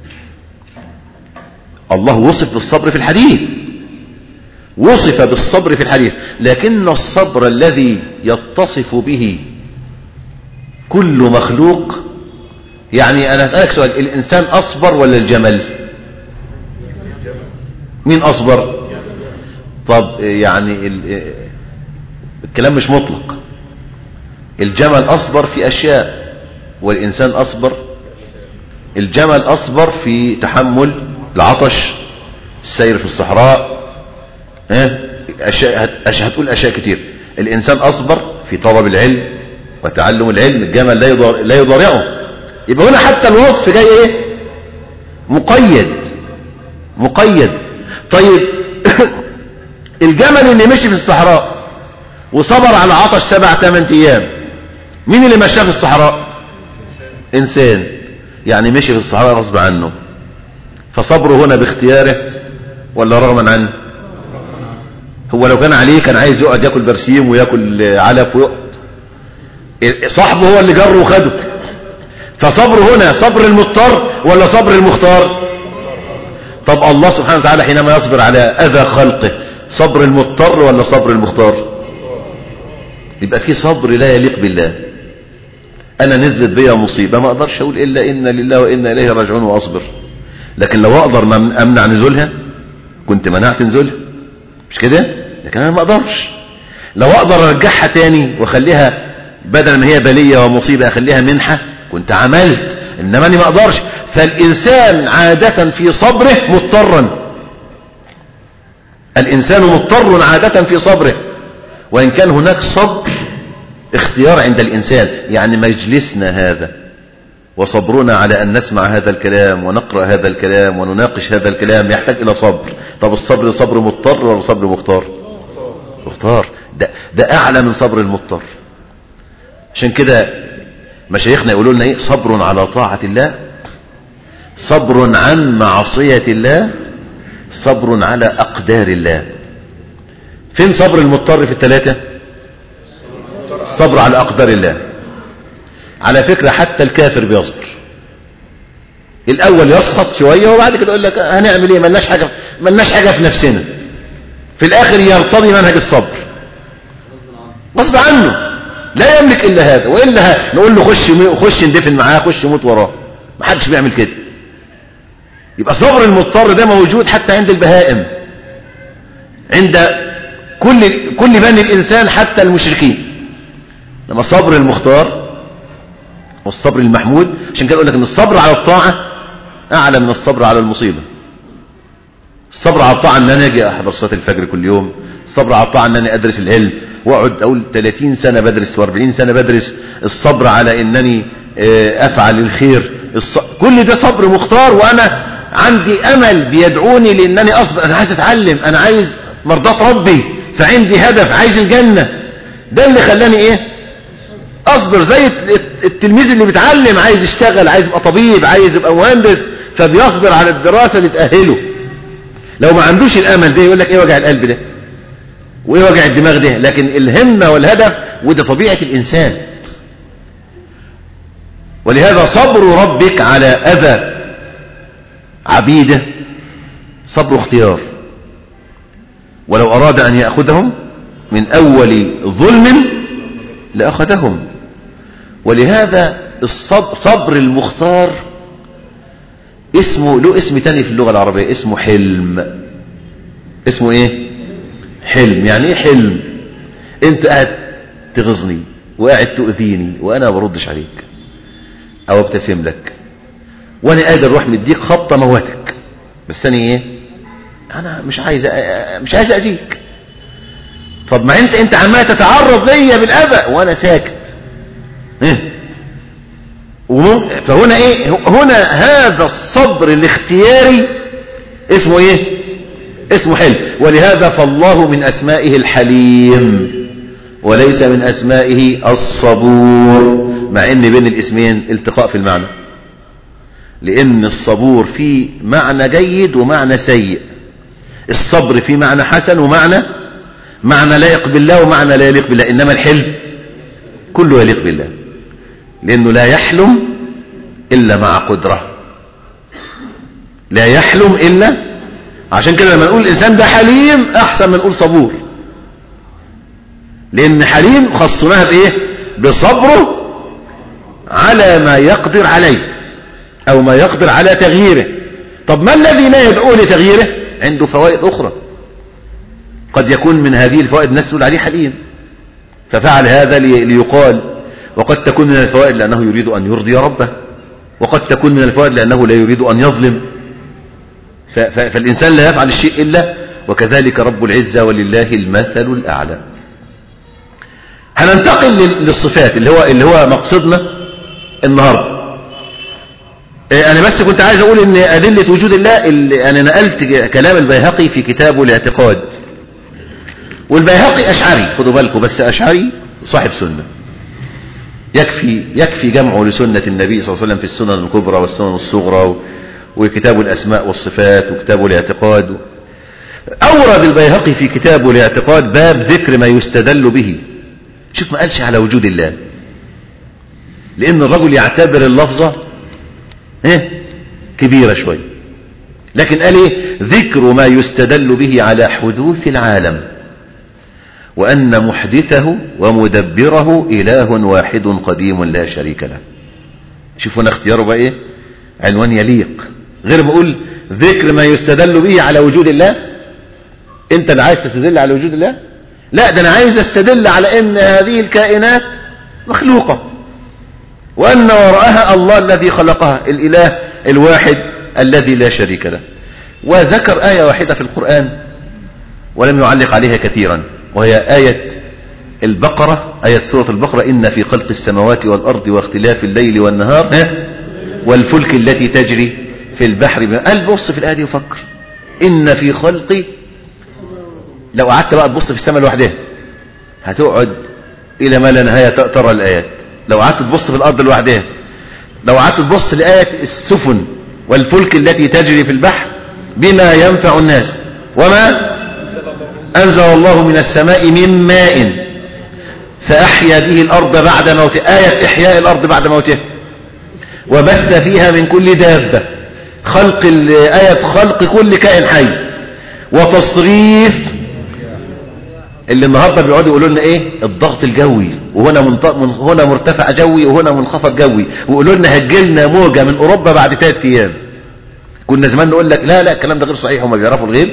الله وصف بالصبر في الحديث وصف بالصبر في الحديث لكن الصبر الذي يتصف به كل مخلوق يعني أنا أسألك سؤال الإنسان أصبر ولا الجمل مين أصبر طب يعني الكلام مش مطلق الجمل أصبر في أشياء والإنسان أصبر الجمل أصبر في تحمل العطش السير في الصحراء أشياء هتقول أشياء كتير الإنسان أصبر في طلب العلم وتعلم العلم الجمل لا يضار لا يضارعه يبقى هنا حتى الوصف جاي ايه مقيد مقيد طيب الجمل اللي مشي في الصحراء وصبر على عطش سبع ثمان ايام مين اللي مشاه في الصحراء انسان يعني مشي في الصحراء غصب عنه فصبره هنا باختياره ولا رغما عنه هو لو كان عليه كان عايز يقعد ياكل برسيم وياكل علف ويقعد صاحبه هو اللي جره وخده فصبره هنا صبر المضطر ولا صبر المختار طب الله سبحانه وتعالى حينما يصبر على أذى خلقه صبر المضطر ولا صبر المختار يبقى في صبر لا يليق بالله أنا نزلت بيا مصيبة ما أقدرش أقول إلا إن لله وإنا إليه راجعون وأصبر لكن لو أقدر أمنع نزولها كنت منعت نزولها مش كده لكن أنا ما أقدرش لو أقدر أرجعها تاني وأخليها بدل ما هي بلية ومصيبة أخليها منحة كنت عملت إنما أنا ما أقدرش فالإنسان عادة في صبره مضطرا الإنسان مضطر عادة في صبره وإن كان هناك صبر اختيار عند الإنسان يعني مجلسنا هذا وصبرنا على أن نسمع هذا الكلام ونقرأ هذا الكلام ونناقش هذا الكلام يحتاج إلى صبر طب الصبر صبر مضطر ولا صبر مختار مختار ده, ده أعلى من صبر المضطر عشان كده مشايخنا يقولوا لنا ايه صبر على طاعة الله صبر عن معصية الله صبر على أقدار الله فين صبر المضطر في الثلاثة الصبر على أقدار الله على فكرة حتى الكافر بيصبر الأول يسقط شوية وبعد كده يقول لك هنعمل ايه ملناش حاجة ملناش حاجة في نفسنا في الآخر يرتضي منهج الصبر غصب عنه لا يملك إلا هذا وإلا نقول له خش خش ندفن معاه خش موت وراه ما حدش بيعمل كده يبقى صبر المضطر ده موجود حتى عند البهائم عند كل كل بني الإنسان حتى المشركين لما صبر المختار والصبر المحمود عشان كده اقول لك ان الصبر على الطاعة اعلى من الصبر على المصيبة الصبر على الطاعة ان انا اجي احضر صلاة الفجر كل يوم الصبر على الطاعة ان انا ادرس العلم واقعد اقول 30 سنة بدرس و40 سنة بدرس الصبر على انني افعل الخير الص... كل ده صبر مختار وانا عندي امل بيدعوني لانني اصبر انا عايز اتعلم انا عايز مرضات ربي فعندي هدف عايز الجنة ده اللي خلاني ايه اصبر زي التلميذ اللي بيتعلم عايز يشتغل عايز يبقى طبيب عايز يبقى مهندس فبيصبر على الدراسة اللي تأهله لو ما عندوش الامل ده يقول لك ايه وجع القلب ده وايه وجع الدماغ ده لكن الهمة والهدف وده طبيعة الانسان ولهذا صبر ربك على اذى عبيده صبر اختيار ولو أراد أن يأخذهم من أول ظلم لأخذهم ولهذا الصبر المختار اسمه له اسم تاني في اللغة العربية اسمه حلم اسمه ايه حلم يعني ايه حلم انت قاعد تغزني وقاعد تؤذيني وانا ما بردش عليك او ابتسم لك وانا قادر اروح مديك خبطه موتك بس انا ايه انا مش عايز مش عايز اذيك طب ما انت انت عمال تتعرض ليا بالاذى وانا ساكت إيه؟ فهنا ايه هنا هذا الصبر الاختياري اسمه ايه اسمه حلم ولهذا فالله من اسمائه الحليم وليس من اسمائه الصبور مع ان بين الاسمين التقاء في المعنى لان الصبور فيه معنى جيد ومعنى سيء الصبر فيه معنى حسن ومعنى معنى لائق بالله ومعنى لا يليق بالله انما الحلم كله يليق بالله لانه لا يحلم الا مع قدرة لا يحلم الا عشان كده لما نقول الانسان ده حليم احسن من نقول صبور لان حليم خصناها بايه بصبره على ما يقدر عليه او ما يقدر على تغييره طب ما الذي لا يدعو لتغييره عنده فوائد اخرى قد يكون من هذه الفوائد الناس تقول عليه حليم ففعل هذا ليقال وقد تكون من الفوائد لأنه يريد أن يرضي ربه وقد تكون من الفوائد لأنه لا يريد أن يظلم فالإنسان لا يفعل الشيء إلا وكذلك رب العزة ولله المثل الأعلى هننتقل للصفات اللي هو اللي هو مقصدنا النهارده انا بس كنت عايز اقول ان ادله وجود الله اللي انا نقلت كلام البيهقي في كتابه الاعتقاد والبيهقي اشعري خدوا بالكم بس اشعري صاحب سنه يكفي يكفي جمعه لسنه النبي صلى الله عليه وسلم في السنن الكبرى والسنن الصغرى وكتاب الاسماء والصفات وكتاب الاعتقاد اورد البيهقي في كتابه الاعتقاد باب ذكر ما يستدل به شوف ما قالش على وجود الله لان الرجل يعتبر اللفظه ايه كبيره شويه لكن قال ايه ذكر ما يستدل به على حدوث العالم وأن محدثه ومدبره إله واحد قديم لا شريك له شوفوا هنا اختياره بقى ايه عنوان يليق غير ما اقول ذكر ما يستدل به على وجود الله انت اللي عايز تستدل على وجود الله لا ده انا عايز استدل على ان هذه الكائنات مخلوقة وان وراءها الله الذي خلقها الاله الواحد الذي لا شريك له وذكر آية واحدة في القرآن ولم يعلق عليها كثيرا وهي آية البقرة آية سورة البقرة إن في خلق السماوات والأرض واختلاف الليل والنهار والفلك التي تجري في البحر قال بص في الآية دي وفكر إن في خلق لو قعدت بقى تبص في السماء لوحدها هتقعد إلى ما لا نهاية ترى الآيات لو قعدت تبص في الأرض لوحدها لو قعدت تبص لآية السفن والفلك التي تجري في البحر بما ينفع الناس وما أنزل الله من السماء من ماء فأحيا به الأرض بعد موتها آية إحياء الأرض بعد موتها وبث فيها من كل دابة خلق آية خلق كل كائن حي وتصريف اللي النهاردة بيقعدوا يقولوا لنا ايه الضغط الجوي وهنا منط... من... هنا مرتفع جوي وهنا منخفض جوي ويقولوا لنا هتجيلنا موجة من اوروبا بعد ثلاث ايام كنا زمان نقول لك لا لا الكلام ده غير صحيح هم بيعرفوا الغيب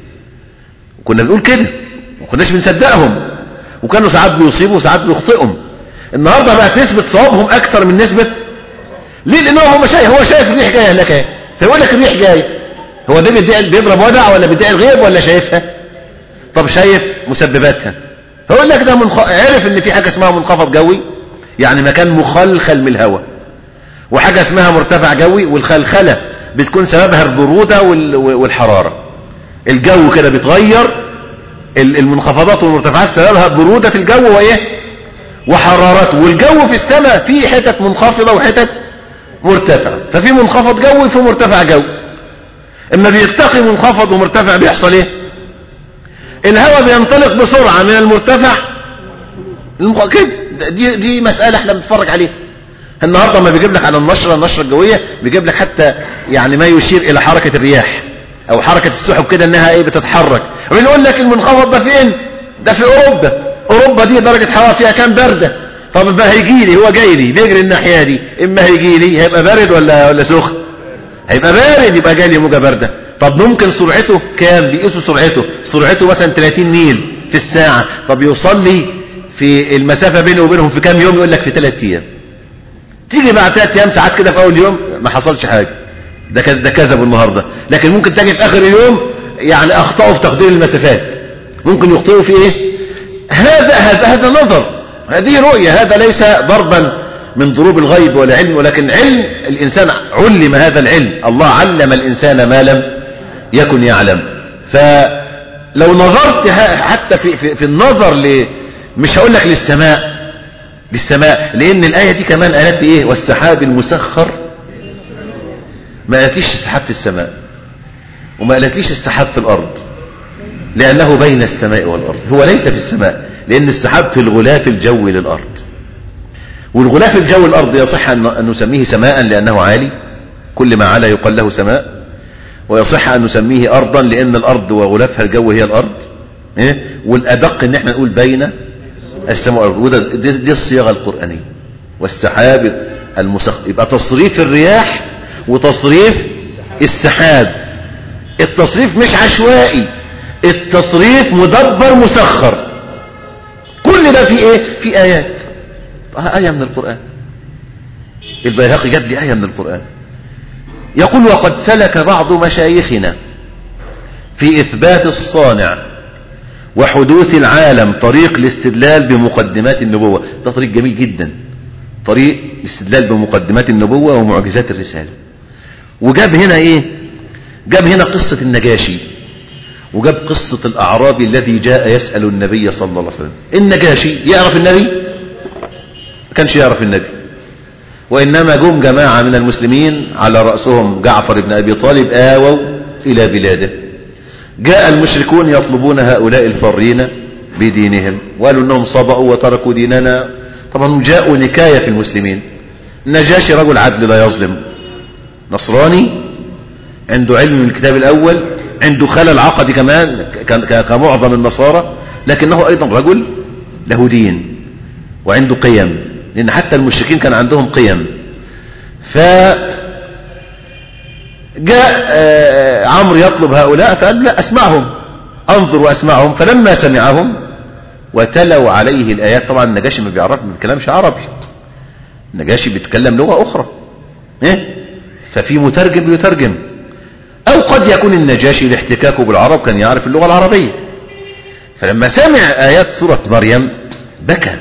كنا بنقول كده ما كناش بنصدقهم وكانوا ساعات بيصيبوا وساعات بيخطئهم النهارده بقت نسبة صوابهم اكثر من نسبة ليه لانه هو شايف هو شايف الريح جايه هناك اهي فيقول لك الريح جايه هو ده بيدعي بيضرب ودع ولا بيدعي الغيب ولا شايفها طب شايف مسبباتها فيقول لك ده منخ... عرف ان في حاجه اسمها منخفض جوي يعني مكان مخلخل من الهواء وحاجه اسمها مرتفع جوي والخلخله بتكون سببها البروده وال... والحراره الجو كده بيتغير المنخفضات والمرتفعات سببها برودة الجو وايه وحرارته والجو في السماء فيه حتت منخفضة وحتت مرتفعة ففي منخفض جوي وفي مرتفع جوي اما بيرتقي منخفض ومرتفع بيحصل ايه الهواء بينطلق بسرعة من المرتفع كده دي, دي مسألة احنا بنتفرج عليها النهاردة ما بيجيب لك على النشرة النشرة الجوية بيجيب لك حتى يعني ما يشير الى حركة الرياح او حركة السحب كده انها ايه بتتحرك ويقول لك المنخفض ده فين ده في اوروبا اوروبا دي درجة حرارة فيها كام باردة طب ما هيجي لي هو جاي لي بيجري الناحية دي اما هيجي لي هيبقى بارد ولا ولا سخن هيبقى بارد يبقى جاي لي موجة باردة طب ممكن سرعته كام بيقيسوا سرعته سرعته مثلا 30 ميل في الساعة طب يوصل لي في المسافة بينه وبينهم في كام يوم يقول لك في 3 ايام تيجي بعد 3 ايام ساعات كده في اول يوم ما حصلش حاجة ده ده كذبوا النهارده لكن ممكن تجي في اخر اليوم يعني اخطاوا في تقدير المسافات ممكن يخطئوا في ايه هذا هذا هذا نظر هذه رؤية هذا ليس ضربا من ضروب الغيب ولا علم ولكن علم الإنسان علم هذا العلم الله علم الإنسان ما لم يكن يعلم فلو نظرت حتى في, في, في النظر ل مش هقول لك للسماء للسماء لأن الآية دي كمان قالت إيه والسحاب المسخر ما قالتليش السحاب في السماء وما قالتليش السحاب في الأرض لأنه بين السماء والأرض هو ليس في السماء لأن السحاب في الغلاف الجوي للأرض والغلاف الجوي الأرض يصح أن نسميه سماء لأنه عالي كل ما علا يقال له سماء ويصح أن نسميه أرضا لأن الأرض وغلافها الجوي هي الأرض إيه؟ والأدق أن احنا نقول بين السماء والأرض وده دي, دي الصياغة القرآنية والسحاب المسخر يبقى تصريف الرياح وتصريف السحاب التصريف مش عشوائي التصريف مدبر مسخر كل ده في ايه في ايات آية من القرآن البيهقي جاب لي آية من القرآن يقول وقد سلك بعض مشايخنا في إثبات الصانع وحدوث العالم طريق الاستدلال بمقدمات النبوة ده طريق جميل جدا طريق الاستدلال بمقدمات النبوة ومعجزات الرسالة وجاب هنا ايه جاب هنا قصة النجاشي وجاب قصة الأعرابي الذي جاء يسأل النبي صلى الله عليه وسلم النجاشي يعرف النبي ما كانش يعرف النبي وإنما جم جماعة من المسلمين على رأسهم جعفر بن أبي طالب آووا إلى بلاده جاء المشركون يطلبون هؤلاء الفرين بدينهم وقالوا أنهم صبأوا وتركوا ديننا طبعا جاءوا نكاية في المسلمين النجاشي رجل عدل لا يظلم نصراني عنده علم من الكتاب الأول عنده خلل عقدي كمان كمعظم النصارى لكنه أيضا رجل له دين وعنده قيم لأن حتى المشركين كان عندهم قيم ف جاء عمرو يطلب هؤلاء فقال لا أسمعهم أنظر وأسمعهم فلما سمعهم وتلوا عليه الآيات طبعا النجاشي ما بيعرف ما بيتكلمش عربي النجاشي بيتكلم لغة أخرى إيه؟ ففي مترجم بيترجم أو قد يكون النجاشي لاحتكاكه بالعرب كان يعرف اللغة العربية فلما سمع آيات سورة مريم بكى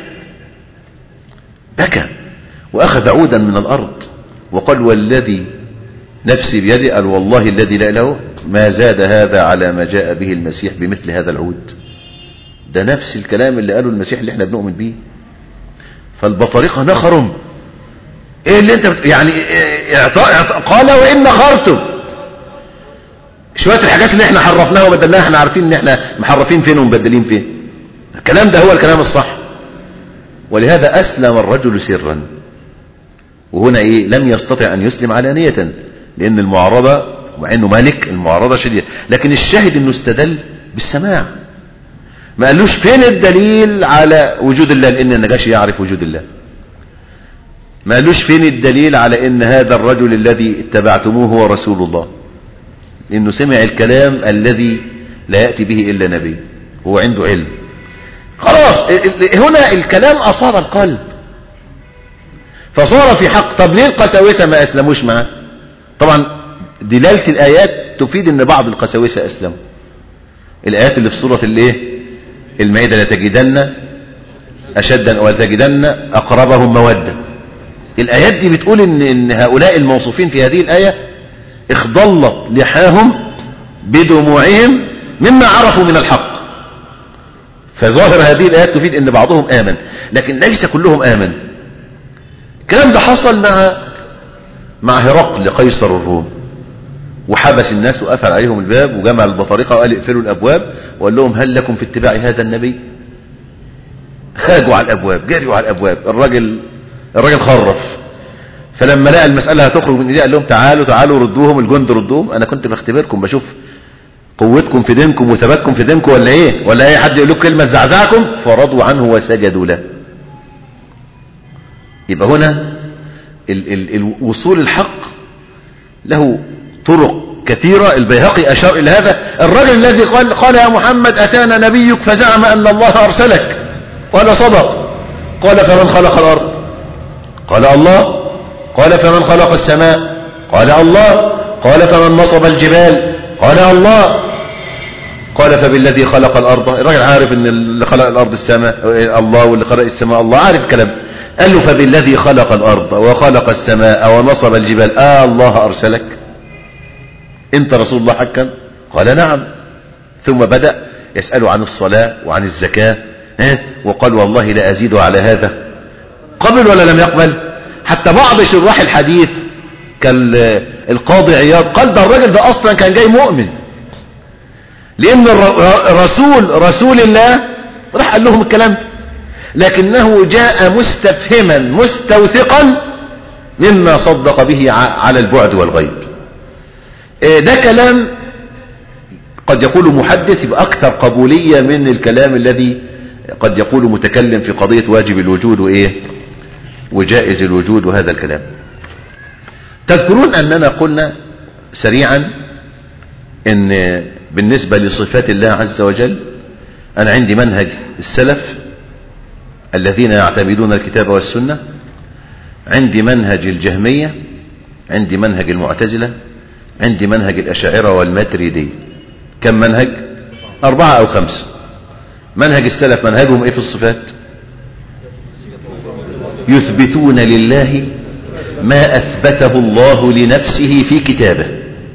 بكى وأخذ عودا من الأرض وقال والذي نفسي بيدي قال والله الذي لا له ما زاد هذا على ما جاء به المسيح بمثل هذا العود ده نفس الكلام اللي قاله المسيح اللي احنا بنؤمن بيه فالبطارقة نخرم ايه اللي انت بت... يعني اعطاء اعطاء قال وان نخرتم شوية الحاجات اللي احنا حرفناها وبدلناها احنا عارفين ان احنا محرفين فين ومبدلين فين الكلام ده هو الكلام الصح ولهذا اسلم الرجل سرا وهنا ايه لم يستطع ان يسلم علانية لان المعارضة مع انه ملك المعارضة شديدة لكن الشاهد انه استدل بالسماع ما قالوش فين الدليل على وجود الله لان النجاشي يعرف وجود الله ما قالوش فين الدليل على ان هذا الرجل الذي اتبعتموه هو رسول الله لانه سمع الكلام الذي لا يأتي به الا نبي هو عنده علم خلاص هنا الكلام اصاب القلب فصار في حق طب ليه القساوسة ما اسلموش معاه طبعا دلالة الايات تفيد ان بعض القساوسة اسلموا الايات اللي في سورة الايه المائدة لتجدن اشدا ولتجدن اقربهم مودة الايات دي بتقول ان, إن هؤلاء الموصوفين في هذه الاية اخضلت لحاهم بدموعهم مما عرفوا من الحق فظاهر هذه الآيات تفيد أن بعضهم آمن لكن ليس كلهم آمن الكلام ده حصل مع مع هرقل قيصر الروم وحبس الناس وقفل عليهم الباب وجمع البطارقة وقال اقفلوا الأبواب وقال لهم هل لكم في اتباع هذا النبي هاجوا على الأبواب جريوا على الأبواب الراجل الراجل خرف فلما لقى المسألة هتخرج من ايديه قال لهم تعالوا تعالوا ردوهم الجند ردوهم انا كنت بختبركم بشوف قوتكم في دينكم وثباتكم في دينكم ولا ايه ولا اي حد يقول لكم كلمة زعزعكم فرضوا عنه وسجدوا له يبقى هنا ال ال الوصول الحق له طرق كثيرة البيهقي أشار إلى هذا الرجل الذي قال قال يا محمد أتانا نبيك فزعم أن الله أرسلك قال صدق قال فمن خلق الأرض قال الله قال فمن خلق السماء قال الله قال فمن نصب الجبال قال الله قال فبالذي خلق الأرض الراجل عارف ان اللي خلق الأرض السماء الله واللي خلق السماء الله عارف الكلام قال له فبالذي خلق الأرض وخلق السماء ونصب الجبال آه الله أرسلك انت رسول الله حقا قال نعم ثم بدأ يسأل عن الصلاة وعن الزكاة ها؟ وقال والله لا أزيد على هذا قبل ولا لم يقبل حتى بعض شراح الحديث كالقاضي عياض قال ده الراجل ده أصلا كان جاي مؤمن لأن الرسول رسول الله راح قال لهم الكلام ده لكنه جاء مستفهما مستوثقا مما صدق به على البعد والغيب ده كلام قد يقول محدث يبقى أكثر قبولية من الكلام الذي قد يقول متكلم في قضية واجب الوجود وإيه وجائز الوجود وهذا الكلام تذكرون أننا قلنا سريعا أن بالنسبة لصفات الله عز وجل أنا عندي منهج السلف الذين يعتمدون الكتاب والسنة عندي منهج الجهمية عندي منهج المعتزلة عندي منهج الأشاعرة والماتريدية كم منهج أربعة أو خمسة منهج السلف منهجهم إيه في الصفات يثبتون لله ما أثبته الله لنفسه في كتابه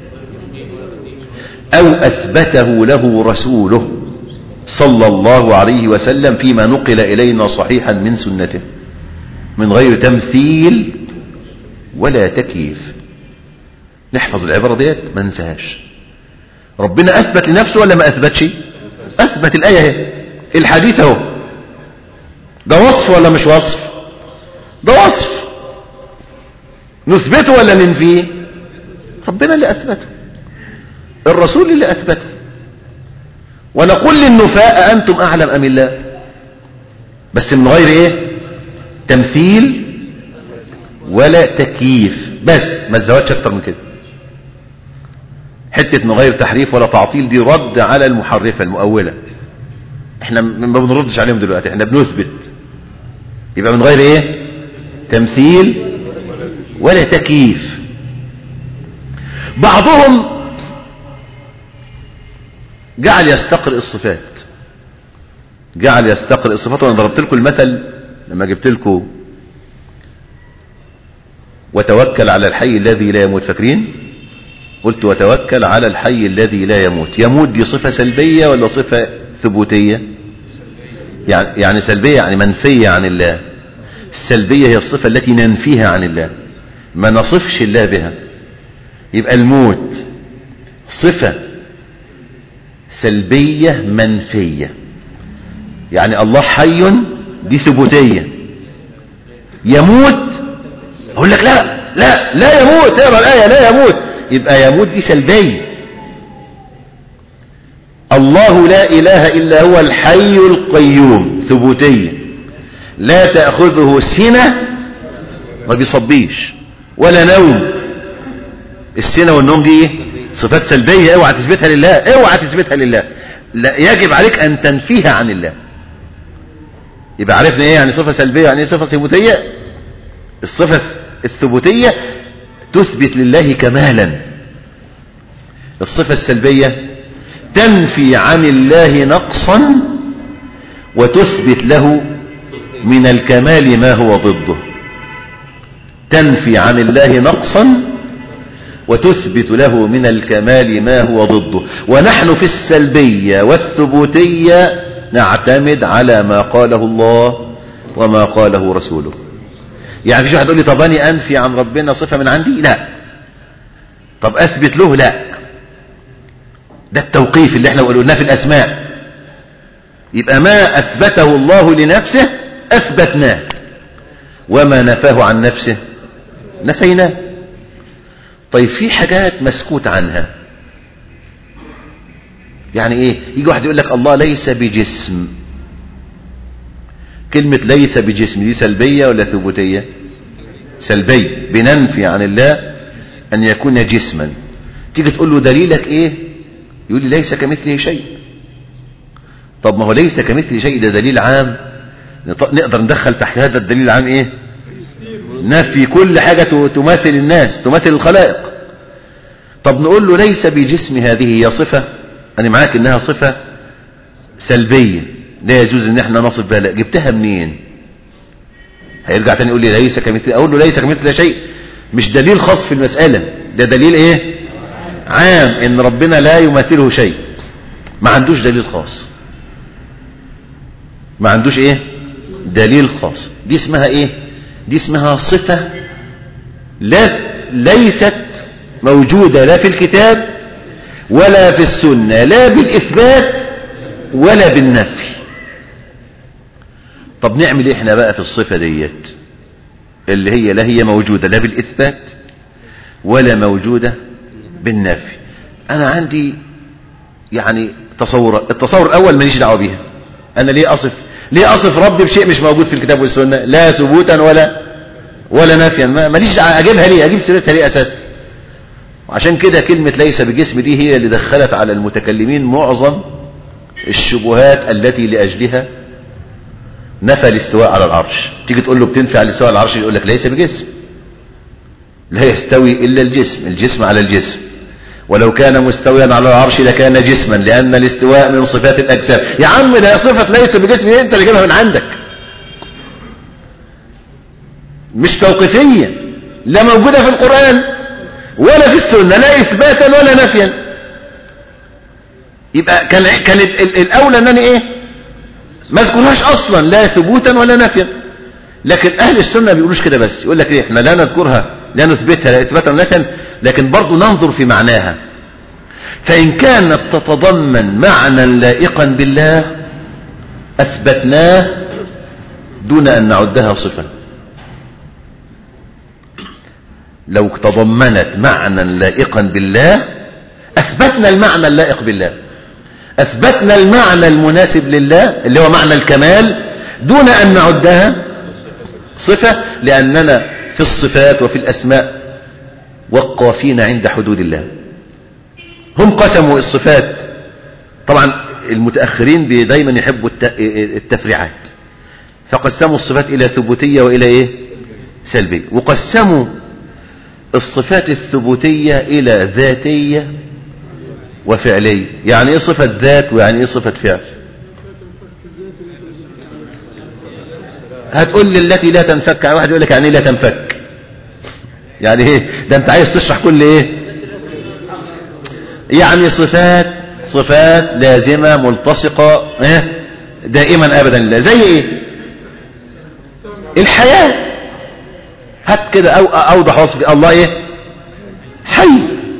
أو أثبته له رسوله صلى الله عليه وسلم فيما نقل إلينا صحيحا من سنته من غير تمثيل ولا تكييف نحفظ العبارة ديت ما ننساهاش ربنا أثبت لنفسه ولا ما أثبتش أثبت الآية اهي الحديث اهو ده وصف ولا مش وصف ده وصف نثبته ولا ننفيه ربنا اللي أثبته الرسول اللي أثبته ونقول للنفاء أنتم أعلم أم الله بس من غير إيه تمثيل ولا تكييف بس ما تزودش أكتر من كده حتة من غير تحريف ولا تعطيل دي رد على المحرفة المؤولة احنا ما بنردش عليهم دلوقتي احنا بنثبت يبقى من غير ايه تمثيل ولا تكييف بعضهم جعل يستقرئ الصفات جعل يستقرئ الصفات وانا ضربت لكم المثل لما جبت لكم وتوكل على الحي الذي لا يموت فاكرين قلت وتوكل على الحي الذي لا يموت يموت دي صفة سلبية ولا صفة ثبوتية يعني, يعني سلبية يعني منفية عن الله السلبية هي الصفة التي ننفيها عن الله ما نصفش الله بها يبقى الموت صفة سلبية منفية يعني الله حي دي ثبوتية يموت اقول لك لا لا لا يموت اقرا الايه لا يموت يبقى يموت دي سلبيه الله لا اله الا هو الحي القيوم ثبوتيه لا تاخذه سنه ما بيصبيش ولا نوم السنه والنوم دي ايه صفات سلبيه اوعى تثبتها لله اوعى تثبتها لله لا يجب عليك ان تنفيها عن الله يبقى عرفنا ايه يعني صفه سلبيه يعني ايه صفه ثبوتيه الصفه الثبوتيه تثبت لله كمالا الصفه السلبيه تنفي عن الله نقصا وتثبت له من الكمال ما هو ضده تنفي عن الله نقصا وتثبت له من الكمال ما هو ضده ونحن في السلبية والثبوتية نعتمد على ما قاله الله وما قاله رسوله يعني في واحد يقول لي طب أني أنفي عن ربنا صفة من عندي لا طب أثبت له لا ده التوقيف اللي احنا قلناه في الأسماء يبقى ما أثبته الله لنفسه أثبتناه وما نفاه عن نفسه نفيناه طيب في حاجات مسكوت عنها يعني ايه يجي واحد يقول لك الله ليس بجسم كلمة ليس بجسم دي سلبية ولا ثبوتية سلبية بننفي عن الله أن يكون جسما تيجي تقول له دليلك ايه يقول لي ليس كمثله شيء طب ما هو ليس كمثله شيء ده دليل عام نقدر ندخل تحت هذا الدليل العام ايه نفي كل حاجة تماثل الناس تماثل الخلائق طب نقول له ليس بجسم هذه هي صفة أنا معاك إنها صفة سلبية لا يجوز إن احنا نصف بها لا جبتها منين هيرجع تاني يقول لي ليس كمثل أقول له ليس كمثل شيء مش دليل خاص في المسألة ده دليل إيه عام إن ربنا لا يماثله شيء ما عندوش دليل خاص ما عندوش إيه دليل خاص دي اسمها إيه دي اسمها صفة لا ليست موجودة لا في الكتاب ولا في السنة لا بالإثبات ولا بالنفي طب نعمل إيه احنا بقى في الصفة ديت اللي هي لا هي موجودة لا بالإثبات ولا موجودة بالنفي أنا عندي يعني تصور التصور الأول ماليش دعوة بيها أنا ليه أصف ليه أصف ربي بشيء مش موجود في الكتاب والسنة لا ثبوتا ولا ولا نفيا ماليش دعوة أجيبها ليه أجيب سيرتها ليه أساسا وعشان كده كلمة ليس بجسم دي هي اللي دخلت على المتكلمين معظم الشبهات التي لأجلها نفى الاستواء على العرش تيجي تقول له بتنفع على الاستواء على العرش يقول لك ليس بجسم لا يستوي إلا الجسم الجسم على الجسم ولو كان مستويا على العرش لكان جسما لأن الاستواء من صفات الأجسام يا عم ده صفة ليس بجسم انت اللي جايبها من عندك مش توقيفية لا موجودة في القرآن ولا في السنة لا إثباتا ولا نفيا يبقى كان كان الأولى أنني إيه ما اذكرهاش أصلا لا ثبوتا ولا نفيا لكن أهل السنة ما بيقولوش كده بس يقول لك إيه إحنا لا نذكرها لا نثبتها لا إثباتا ولا نفيا لكن برضه ننظر في معناها فإن كانت تتضمن معنى لائقا بالله أثبتناه دون أن نعدها صفة لو تضمنت معنى لائقا بالله أثبتنا المعنى اللائق بالله أثبتنا المعنى المناسب لله اللي هو معنى الكمال دون أن نعدها صفة لأننا في الصفات وفي الأسماء وقافين عند حدود الله هم قسموا الصفات طبعا المتأخرين دايما يحبوا التفريعات فقسموا الصفات إلى ثبوتية وإلى إيه سلبية وقسموا الصفات الثبوتية إلى ذاتية وفعلية يعني إيه صفة ذات ويعني إيه صفة فعل هتقول لي التي لا تنفك واحد يقول لك يعني لا تنفك يعني ايه ده انت عايز تشرح كل ايه يعني صفات صفات لازمة ملتصقة ايه دائما ابدا لا زي ايه الحياة هات كده أو اوضح وصف الله ايه حي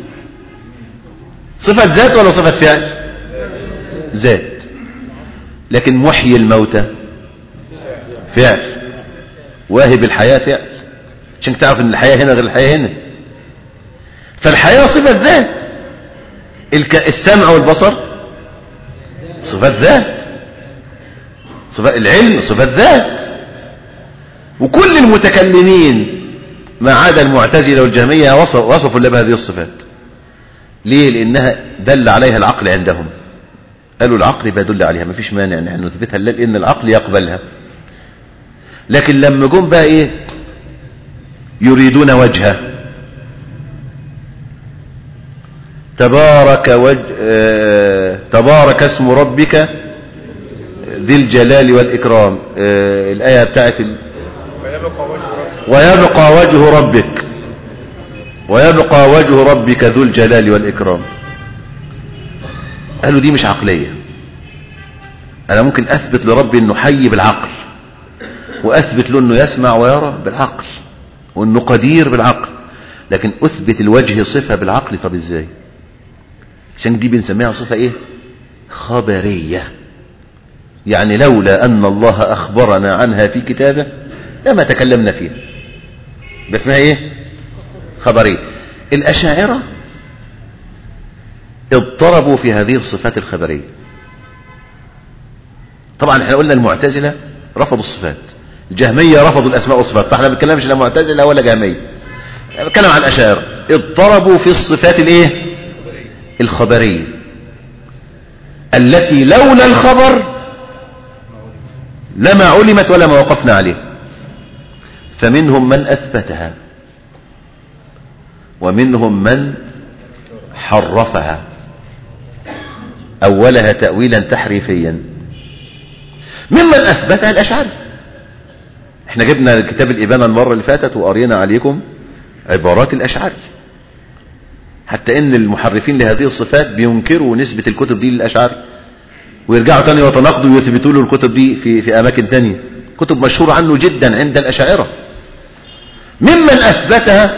صفة ذات ولا صفة فعل ذات لكن محيي الموتى فعل واهب الحياة فعل عشان تعرف ان الحياة هنا غير الحياة هنا فالحياة صفة ذات السمع والبصر صفات ذات صفات العلم صفات ذات وكل المتكلمين ما عدا المعتزلة والجهمية وصفوا الله بهذه الصفات ليه لانها دل عليها العقل عندهم قالوا العقل بيدل عليها ما فيش مانع ان احنا نثبتها لان العقل يقبلها لكن لما جم بقى ايه يريدون وجهه تبارك وجه آه تبارك اسم ربك ذي الجلال والإكرام آه الآية بتاعت ال... ويبقى وجه ربك ويبقى وجه ربك ذو الجلال والإكرام قالوا دي مش عقلية أنا ممكن أثبت لربي أنه حي بالعقل وأثبت له أنه يسمع ويرى بالعقل وأنه قدير بالعقل لكن أثبت الوجه صفة بالعقل طب إزاي عشان دي بنسميها صفة إيه خبرية يعني لولا أن الله أخبرنا عنها في كتابه لما تكلمنا فيها بس ما إيه خبرية الأشاعرة اضطربوا في هذه الصفات الخبرية طبعا احنا قلنا المعتزلة رفضوا الصفات الجهمية رفضوا الأسماء والصفات فاحنا ما بنتكلمش لا معتزلة ولا جهمية بنتكلم عن الأشاعرة اضطربوا في الصفات الايه الخبرية التي لولا الخبر لما علمت ولا ما وقفنا عليه فمنهم من أثبتها ومنهم من حرفها أولها تأويلا تحريفيا ممن أثبتها الأشعري احنا جبنا كتاب الإبانة المرة اللي فاتت وقرينا عليكم عبارات الأشعري حتى ان المحرفين لهذه الصفات بينكروا نسبة الكتب دي للأشعري ويرجعوا تاني ويتناقضوا ويثبتوا له الكتب دي في, في أماكن تانية كتب مشهورة عنه جدا عند الأشاعرة ممن أثبتها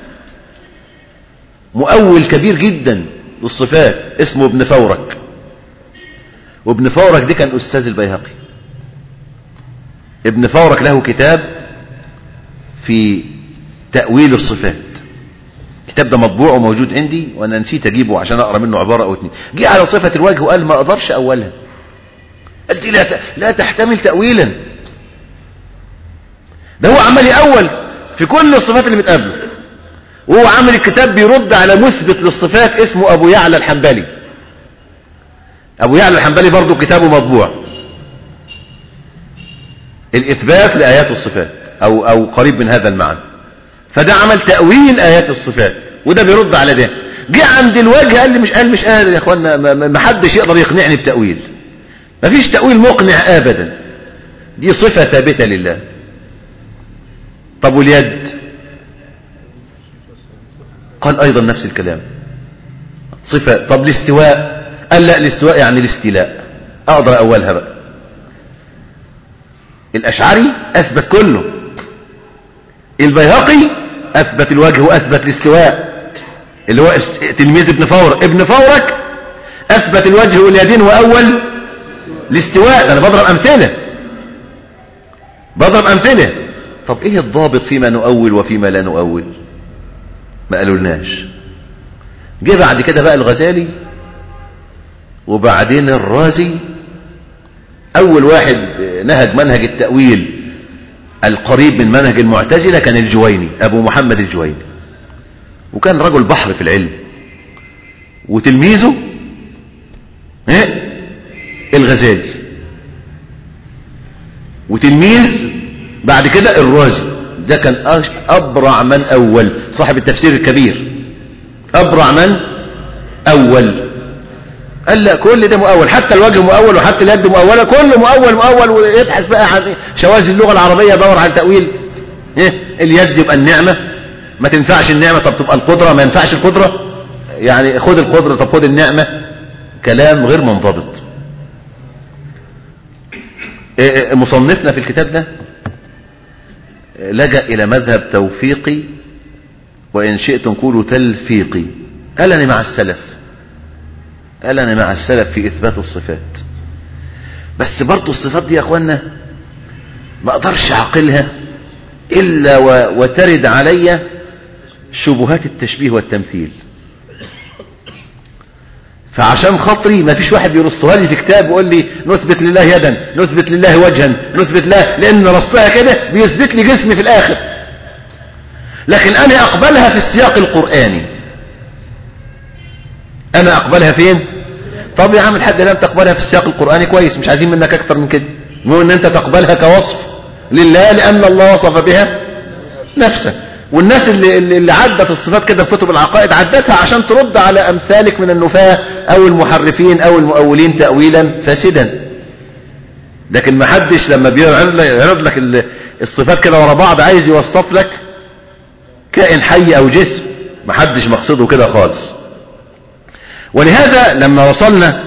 مؤول كبير جدا للصفات اسمه ابن فورك وابن فورك دي كان أستاذ البيهقي ابن فورك له كتاب في تأويل الصفات الكتاب ده مطبوع وموجود عندي وانا نسيت اجيبه عشان اقرا منه عباره او اتنين جه على صفه الوجه وقال ما اقدرش اولها قال دي لا لا تحتمل تاويلا ده هو عمال يأول في كل الصفات اللي بتقابله وهو عامل الكتاب بيرد على مثبت للصفات اسمه ابو يعلى الحنبلي ابو يعلى الحنبلي برضه كتابه مطبوع الاثبات لايات الصفات او او قريب من هذا المعنى فده عمل تأويل آيات الصفات وده بيرد على ده جه عند الوجه قال لي مش قال مش قادر يا اخوانا ما حدش يقدر يقنعني بتأويل ما فيش تأويل مقنع ابدا دي صفة ثابتة لله طب واليد قال ايضا نفس الكلام صفة طب الاستواء قال لا الاستواء يعني الاستيلاء اقدر اولها بقى الاشعري اثبت كله البيهقي اثبت الوجه واثبت الاستواء اللي هو تلميذ ابن فور ابن فورك اثبت الوجه واليدين واول الاستواء انا بضرب امثله بضرب امثله طب ايه الضابط فيما نؤول وفيما لا نؤول ما قالولناش جه بعد كده بقى الغزالي وبعدين الرازي اول واحد نهج منهج التأويل القريب من منهج المعتزلة كان الجويني أبو محمد الجويني وكان رجل بحر في العلم وتلميذه ايه الغزالي وتلميذ بعد كده الرازي ده كان أبرع من أول صاحب التفسير الكبير أبرع من أول قال لا كل ده مؤول حتى الوجه مؤول وحتى اليد مؤولة كله مؤول مؤول ويبحث بقى عن شواذ اللغة العربية دور على تأويل إيه؟ اليد يبقى النعمة ما تنفعش النعمة طب تبقى القدرة ما ينفعش القدرة يعني خد القدرة طب خد النعمة كلام غير منضبط إيه مصنفنا في الكتاب ده لجأ إلى مذهب توفيقي وإن شئتم قولوا تلفيقي قال أنا مع السلف قال أنا مع السلف في إثبات الصفات بس برضو الصفات دي يا أخوانا ما أقدرش أعقلها إلا و... وترد علي شبهات التشبيه والتمثيل فعشان خاطري ما فيش واحد يرصها لي في كتاب ويقول لي نثبت لله يدا نثبت لله وجها نثبت له لأن رصها كده بيثبت لي جسمي في الآخر لكن أنا أقبلها في السياق القرآني أنا أقبلها فين طب يا عم الحاج لم تقبلها في السياق القرآني كويس مش عايزين منك أكتر من كده المهم أن أنت تقبلها كوصف لله لأن الله وصف بها نفسه والناس اللي, اللي عدت الصفات كده في كتب العقائد عدتها عشان ترد على أمثالك من النفاة أو المحرفين أو المؤولين تأويلا فاسدا لكن ما حدش لما بيعرض لك الصفات كده ورا بعض عايز يوصف لك كائن حي أو جسم ما حدش مقصده كده خالص ولهذا لما وصلنا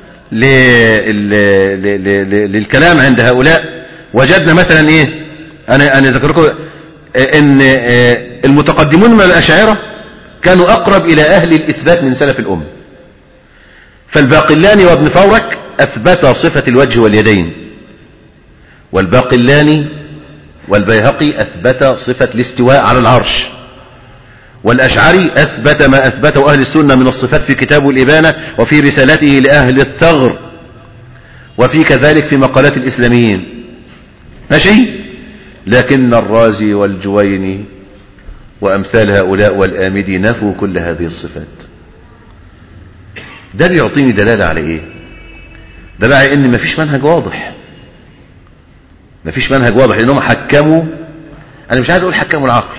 للكلام عند هؤلاء وجدنا مثلا ايه انا انا ذكركم ان المتقدمون من الاشاعره كانوا اقرب الى اهل الاثبات من سلف الامه فالباقلاني وابن فورك اثبتا صفه الوجه واليدين والباقلاني والبيهقي اثبتا صفه الاستواء على العرش والأشعري أثبت ما أثبته أهل السنة من الصفات في كتاب الإبانة وفي رسالته لأهل الثغر وفي كذلك في مقالات الإسلاميين ماشي لكن الرازي والجويني وأمثال هؤلاء والآمدي نفوا كل هذه الصفات ده بيعطيني دلالة على إيه دلالة على إن مفيش منهج واضح مفيش منهج واضح لأنهم حكموا أنا مش عايز أقول حكموا العقل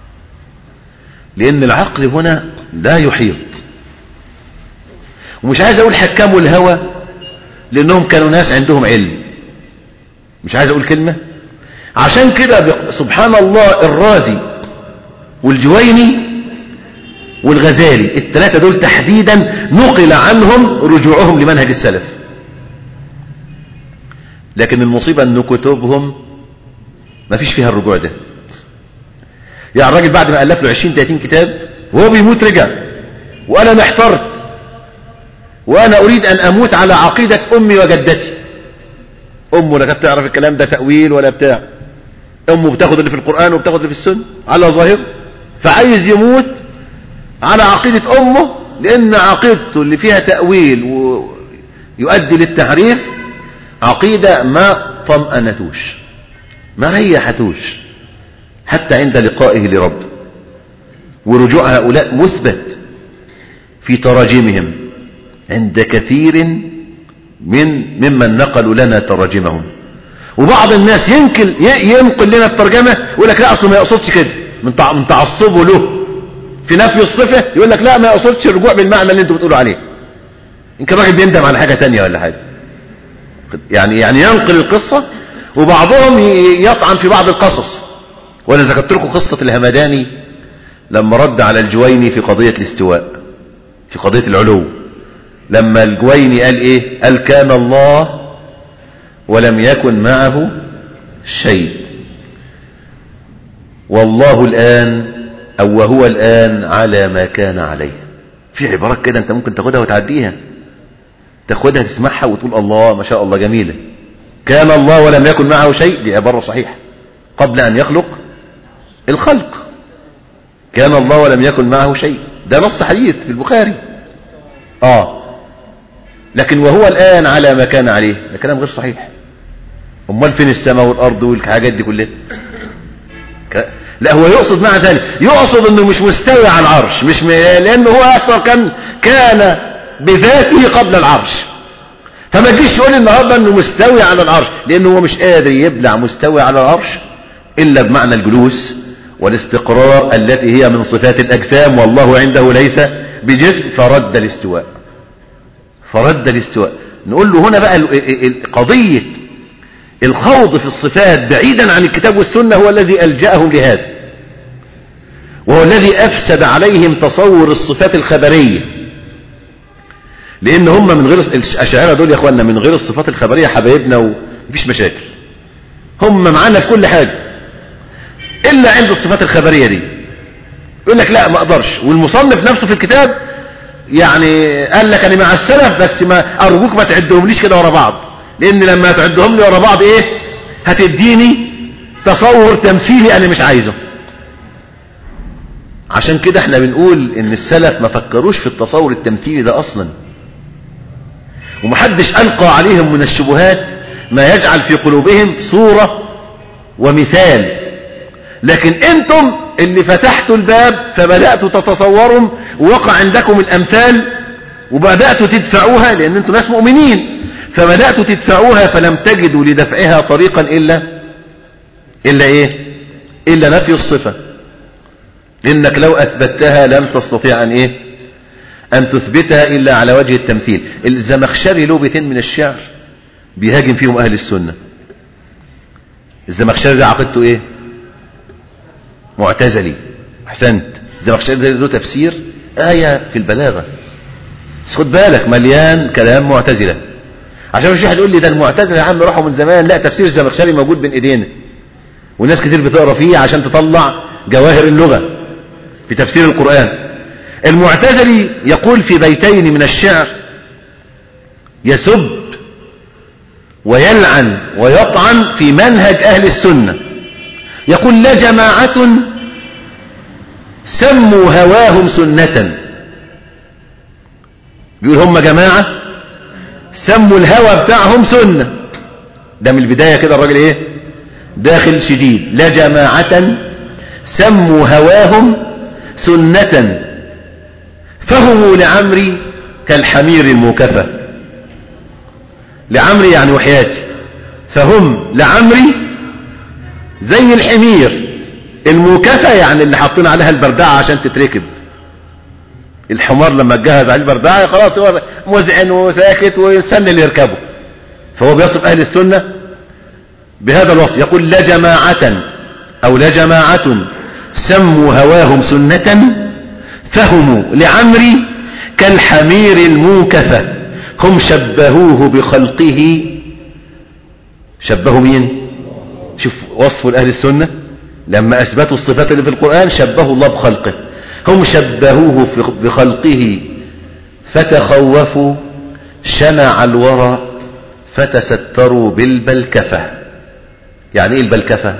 لأن العقل هنا لا يحيط ومش عايز أقول حكموا الهوى لأنهم كانوا ناس عندهم علم مش عايز أقول كلمة عشان كده سبحان الله الرازي والجويني والغزالي الثلاثة دول تحديدا نقل عنهم رجوعهم لمنهج السلف لكن المصيبة ان كتبهم ما فيش فيها الرجوع ده يعني الراجل بعد ما ألف له 20 30 كتاب وهو بيموت رجع وأنا محترت وأنا أريد أن أموت على عقيدة أمي وجدتي أمه لا كانت تعرف الكلام ده تأويل ولا بتاع أمه بتاخد اللي في القرآن وبتاخد اللي في السنة على ظاهر فعايز يموت على عقيدة أمه لأن عقيدته اللي فيها تأويل ويؤدي للتحريف عقيدة ما طمأنتوش ما ريحتوش حتى عند لقائه لرب ورجوع هؤلاء مثبت في تراجمهم عند كثير من ممن نقلوا لنا تراجمهم وبعض الناس ينقل ينقل لنا الترجمة يقول لك لا أصله ما يقصدش كده من من تعصبه له في نفي الصفة يقول لك لا ما يقصدش الرجوع بالمعنى اللي انتوا بتقولوا عليه يمكن الراجل بيندم على حاجة تانية ولا حاجة يعني يعني ينقل القصة وبعضهم يطعن في بعض القصص وانا ذكرت لكم قصة الهمداني لما رد على الجويني في قضية الاستواء في قضية العلو لما الجويني قال ايه قال كان الله ولم يكن معه شيء والله الآن أو وهو الآن على ما كان عليه في عبارات كده أنت ممكن تاخدها وتعديها تاخدها تسمعها وتقول الله ما شاء الله جميلة كان الله ولم يكن معه شيء دي عبارة صحيحة قبل أن يخلق الخلق كان الله ولم يكن معه شيء ده نص حديث في البخاري آه لكن وهو الآن على ما كان عليه ده كلام غير صحيح امال فين السماء والارض والحاجات دي كلها لا هو يقصد معنى ثاني يقصد انه مش مستوي على العرش مش م... لانه هو اصلا كان كان بذاته قبل العرش فما تجيش تقول النهارده انه مستوي على العرش لانه هو مش قادر يبلع مستوي على العرش الا بمعنى الجلوس والاستقرار التي هي من صفات الاجسام والله عنده ليس بجسم فرد الاستواء فرد الاستواء نقول له هنا بقى قضيه الخوض في الصفات بعيدا عن الكتاب والسنة هو الذي ألجأهم لهذا وهو الذي أفسد عليهم تصور الصفات الخبرية لأن هم من غير الأشاعرة دول يا أخوانا من غير الصفات الخبرية حبايبنا ومفيش مشاكل هم معانا في كل حاجة إلا عند الصفات الخبرية دي يقول لك لا ما أقدرش والمصنف نفسه في الكتاب يعني قال لك أنا مع السلف بس ما أرجوك ما تعدهمليش كده ورا بعض لان لما تعدهم لي ورا بعض ايه هتديني تصور تمثيلي انا مش عايزه عشان كده احنا بنقول ان السلف ما فكروش في التصور التمثيلي ده اصلا ومحدش القى عليهم من الشبهات ما يجعل في قلوبهم صورة ومثال لكن انتم اللي فتحتوا الباب فبدأتوا تتصوروا ووقع عندكم الامثال وبدأتوا تدفعوها لان انتم ناس مؤمنين فبدأت تدفعوها فلم تجدوا لدفعها طريقا إلا إلا إيه إلا نفي الصفة إنك لو أثبتها لم تستطيع أن إيه أن تثبتها إلا على وجه التمثيل الزمخشري له بيتين من الشعر بيهاجم فيهم أهل السنة الزمخشري ده عقيدته إيه معتزلي أحسنت الزمخشري ده له تفسير آية في البلاغة بس خد بالك مليان كلام معتزله عشان مش واحد يقول لي ده المعتزله يا عم راحوا من زمان لا تفسير الزمخشري موجود بين ايدينا وناس كتير بتقرا فيه عشان تطلع جواهر اللغه في تفسير القران المعتزلي يقول في بيتين من الشعر يسب ويلعن ويطعن في منهج اهل السنه يقول لا جماعه سموا هواهم سنة بيقول هم جماعة سموا الهوى بتاعهم سنة ده من البداية كده الراجل ايه داخل شديد لا جماعة سموا هواهم سنة فهموا لعمري كالحمير المكفى لعمري يعني وحياتي فهم لعمري زي الحمير المكفى يعني اللي حاطين عليها البردعة عشان تتركب الحمار لما تجهز عليه البردعة خلاص هو مزعن وساكت ويستنى اللي يركبه فهو بيصف أهل السنة بهذا الوصف يقول لا جماعة أو لا جماعة سموا هواهم سنة فهموا لعمري كالحمير الموكفة هم شبهوه بخلقه شبهوا مين شوف وصف لأهل السنة لما أثبتوا الصفات اللي في القرآن شبهوا الله بخلقه هم شبهوه بخلقه فتخوفوا شنع الورى فتستروا بالبلكفة يعني ايه البلكفة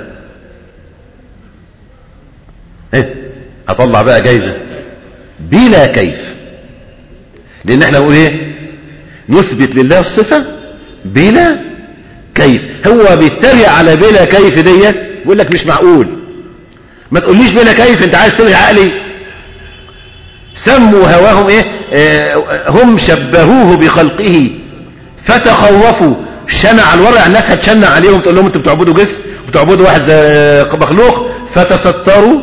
ايه هطلع بقى جايزة بلا كيف لان احنا نقول ايه نثبت لله الصفة بلا كيف هو بيتريق على بلا كيف ديت بيقول لك مش معقول ما تقوليش بلا كيف انت عايز تلغي عقلي سموا هواهم ايه اه هم شبهوه بخلقه فتخوفوا شنع الورع الناس هتشنع عليهم تقول لهم انتوا بتعبدوا جسم وبتعبدوا واحد زي مخلوق فتستروا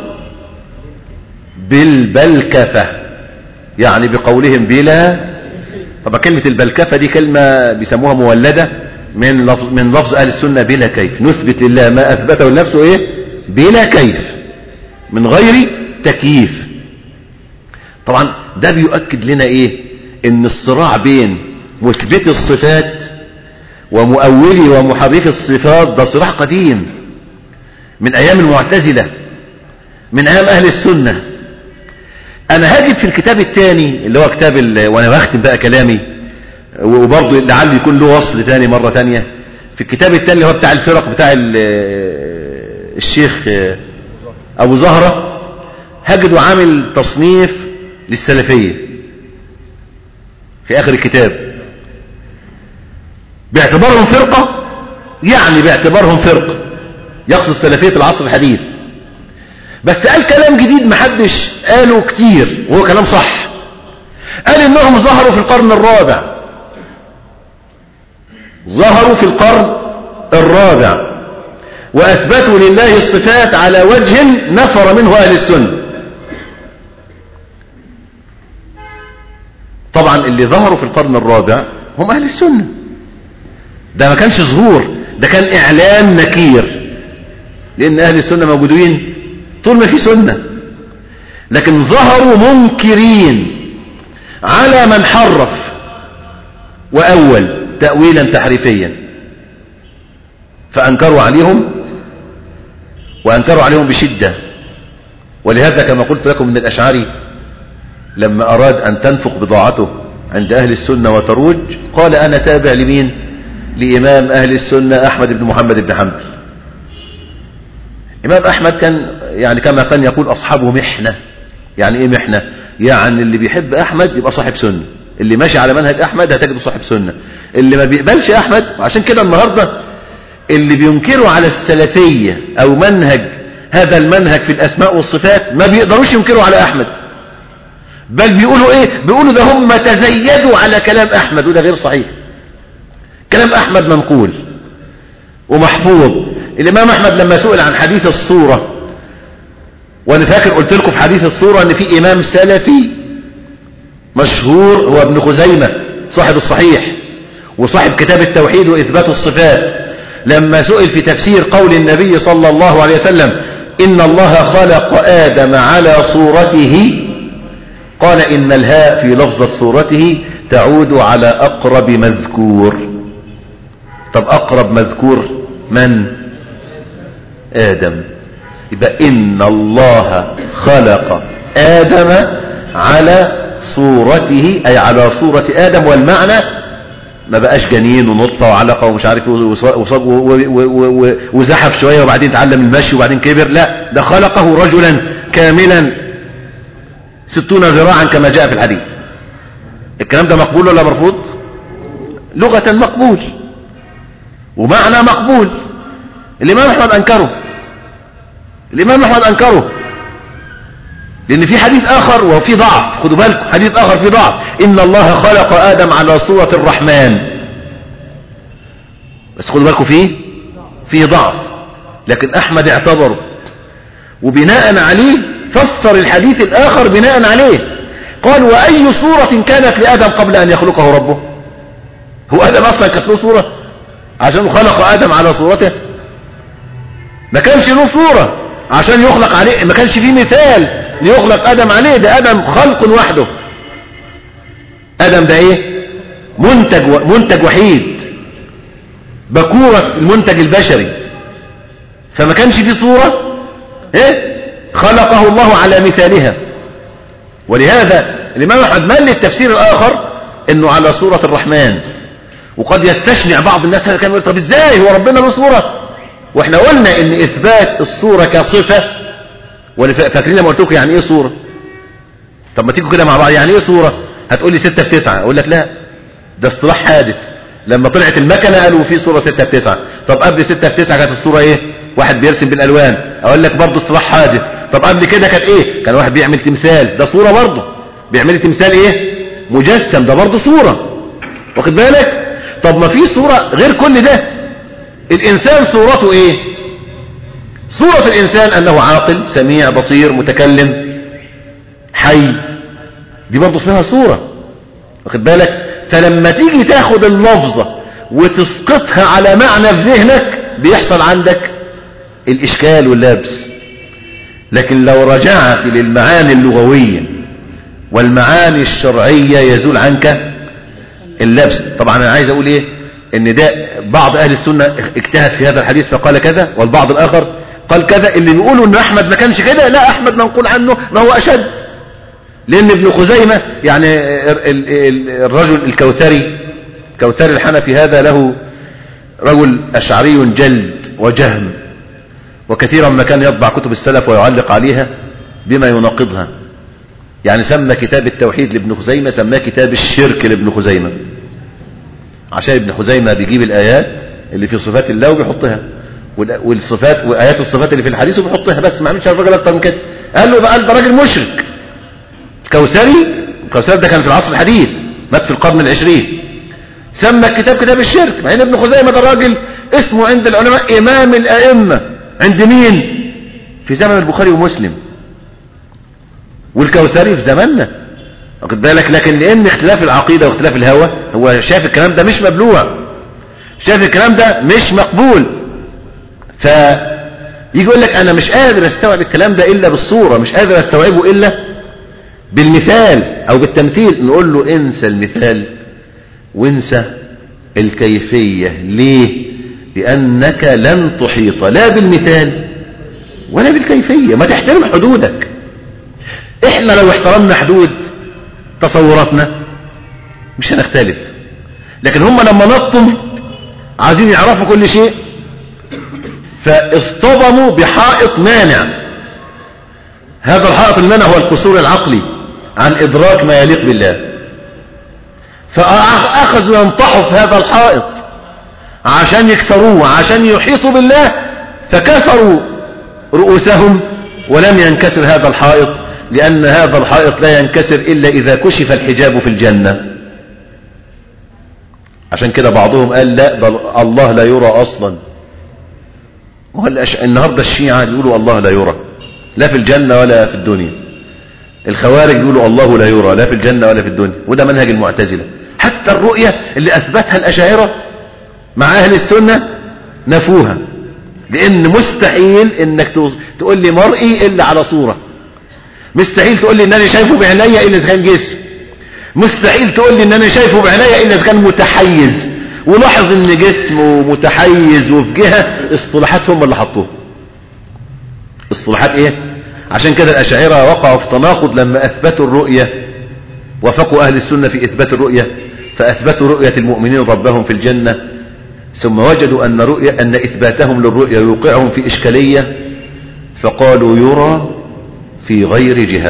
بالبلكفة يعني بقولهم بلا طبعا كلمة البلكفة دي كلمة بيسموها مولدة من لفظ, من لفظ أهل السنة بلا كيف نثبت لله ما أثبته لنفسه إيه بلا كيف من غير تكييف طبعا ده بيؤكد لنا إيه إن الصراع بين مثبت الصفات ومؤولي ومحرف الصفات ده صراع قديم من أيام المعتزلة من أيام أهل السنة أنا هجد في الكتاب الثاني اللي هو كتاب وأنا بختم بقى كلامي وبرضه لعل يكون له وصل ثاني مرة ثانية في الكتاب الثاني اللي هو بتاع الفرق بتاع الشيخ أبو زهرة هجده عامل تصنيف للسلفية في آخر الكتاب باعتبارهم فرقة يعني باعتبارهم فرقة يقصد سلفية العصر الحديث بس قال كلام جديد محدش قاله كتير وهو كلام صح قال انهم ظهروا في القرن الرابع ظهروا في القرن الرابع واثبتوا لله الصفات على وجه نفر منه اهل السنه طبعا اللي ظهروا في القرن الرابع هم اهل السنه ده ما كانش ظهور ده كان اعلان نكير لان اهل السنه موجودين طول ما في سنه لكن ظهروا منكرين على من حرف واول تاويلا تحريفيا فانكروا عليهم وانكروا عليهم بشده ولهذا كما قلت لكم من الاشعري لما اراد ان تنفق بضاعته عند اهل السنه وتروج قال انا تابع لمين لإمام أهل السنة أحمد بن محمد بن حنبل إمام أحمد كان يعني كما كان يقول أصحابه محنة يعني إيه محنة يعني اللي بيحب أحمد يبقى صاحب سنة اللي ماشي على منهج أحمد هتجده صاحب سنة اللي ما بيقبلش أحمد وعشان كده النهاردة اللي بينكروا على السلفية أو منهج هذا المنهج في الأسماء والصفات ما بيقدروش ينكروا على أحمد بل بيقولوا إيه بيقولوا ده هم تزيدوا على كلام أحمد وده غير صحيح كلام أحمد منقول ومحفوظ الإمام أحمد لما سئل عن حديث الصورة وأنا فاكر قلت لكم في حديث الصورة أن في إمام سلفي مشهور هو ابن خزيمة صاحب الصحيح وصاحب كتاب التوحيد وإثبات الصفات لما سئل في تفسير قول النبي صلى الله عليه وسلم إن الله خلق آدم على صورته قال إن الهاء في لفظ صورته تعود على أقرب مذكور طب أقرب مذكور من آدم يبقى إن الله خلق آدم على صورته أي على صورة آدم والمعنى ما بقاش جنين ونطفة وعلقة ومش عارف وزحف شوية وبعدين تعلم المشي وبعدين كبر لا ده خلقه رجلا كاملا ستون ذراعا كما جاء في الحديث الكلام ده مقبول ولا مرفوض لغة مقبول ومعنى مقبول الإمام أحمد أنكره الإمام أحمد أنكره لأن في حديث آخر وفي ضعف خدوا بالكم حديث آخر في ضعف إن الله خلق آدم على صورة الرحمن بس خدوا بالكم فيه فيه ضعف لكن أحمد اعتبره وبناء عليه فسر الحديث الآخر بناء عليه قال وأي صورة كانت لآدم قبل أن يخلقه ربه هو آدم أصلا كانت له صورة عشان خلق آدم على صورته ما كانش له صورة عشان يخلق عليه ما كانش فيه مثال ليخلق آدم عليه ده آدم خلق وحده آدم ده ايه منتج و... منتج وحيد بكورة المنتج البشري فما كانش فيه صورة ايه خلقه الله على مثالها ولهذا الإمام أحمد مال للتفسير الآخر انه على صورة الرحمن وقد يستشنع بعض الناس هذا كان يقول طب ازاي هو ربنا له صورة واحنا قلنا ان اثبات الصورة كصفة فاكرين لما قلت لكم يعني ايه صورة طب ما تيجوا كده مع بعض يعني ايه صورة هتقول لي ستة في تسعة اقول لك لا ده اصطلاح حادث لما طلعت المكنة قالوا في صورة ستة في تسعة طب قبل ستة في تسعة كانت الصورة ايه واحد بيرسم بالالوان اقول لك برضه اصطلاح حادث طب قبل كده كانت ايه كان واحد بيعمل تمثال ده صورة برضه بيعمل تمثال ايه مجسم ده برضه صورة واخد بالك طب ما في صورة غير كل ده الانسان صورته ايه صورة الانسان انه عاقل سميع بصير متكلم حي دي برضه اسمها صورة واخد بالك فلما تيجي تاخد اللفظة وتسقطها على معنى في ذهنك بيحصل عندك الاشكال واللبس لكن لو رجعت للمعاني اللغوية والمعاني الشرعية يزول عنك اللبس طبعا انا عايز اقول ايه ان ده بعض اهل السنة اجتهد في هذا الحديث فقال كذا والبعض الاخر قال كذا اللي بيقولوا ان احمد ما كانش كده لا احمد منقول عنه ما هو اشد لان ابن خزيمة يعني الرجل الكوثري كوثري الحنفي هذا له رجل اشعري جلد وجهم وكثيرا ما كان يطبع كتب السلف ويعلق عليها بما يناقضها يعني سمى كتاب التوحيد لابن خزيمة سماه كتاب الشرك لابن خزيمة عشان ابن خزيمة بيجيب الآيات اللي في صفات الله وبيحطها والصفات وآيات الصفات اللي في الحديث وبيحطها بس ما عملش الراجل أكتر من كده قال له ده قال ده راجل مشرك الكوثري الكوثري ده كان في العصر الحديث مات في القرن العشرين سمى الكتاب كتاب الشرك مع ان ابن خزيمة ده راجل اسمه عند العلماء إمام الأئمة عند مين في زمن البخاري ومسلم والكوثري في زماننا واخد بالك لكن لان اختلاف العقيدة واختلاف الهوى هو شاف الكلام ده مش مبلوع شاف الكلام ده مش مقبول فيجي يقول لك انا مش قادر استوعب الكلام ده الا بالصورة مش قادر استوعبه الا بالمثال او بالتمثيل نقول له انسى المثال وانسى الكيفية ليه لانك لن تحيط لا بالمثال ولا بالكيفية ما تحترم حدودك احنا لو احترمنا حدود تصوراتنا مش هنختلف لكن هم لما نطوا عايزين يعرفوا كل شيء فاصطدموا بحائط مانع هذا الحائط المانع هو القصور العقلي عن ادراك ما يليق بالله فاخذوا ينطحوا في هذا الحائط عشان يكسروه عشان يحيطوا بالله فكسروا رؤوسهم ولم ينكسر هذا الحائط لأن هذا الحائط لا ينكسر إلا إذا كشف الحجاب في الجنة عشان كده بعضهم قال لا ده الله لا يرى أصلا النهاردة الشيعة بيقولوا الله لا يرى لا في الجنة ولا في الدنيا الخوارج بيقولوا الله لا يرى لا في الجنة ولا في الدنيا وده منهج المعتزلة حتى الرؤية اللي أثبتها الأشاعرة مع أهل السنة نفوها لأن مستحيل إنك تقول لي مرئي إلا على صورة مستحيل تقول لي ان انا شايفه بعينيا الا اذا كان جسم مستحيل تقول لي ان انا شايفه بعينيا الا اذا كان متحيز ولاحظ ان جسمه متحيز وفي جهة اصطلاحات هم اللي حطوها اصطلاحات ايه عشان كده الاشاعرة وقعوا في تناقض لما اثبتوا الرؤية وافقوا اهل السنة في اثبات الرؤية فاثبتوا رؤية المؤمنين ربهم في الجنة ثم وجدوا ان رؤية ان اثباتهم للرؤية يوقعهم في اشكالية فقالوا يرى في غير جهة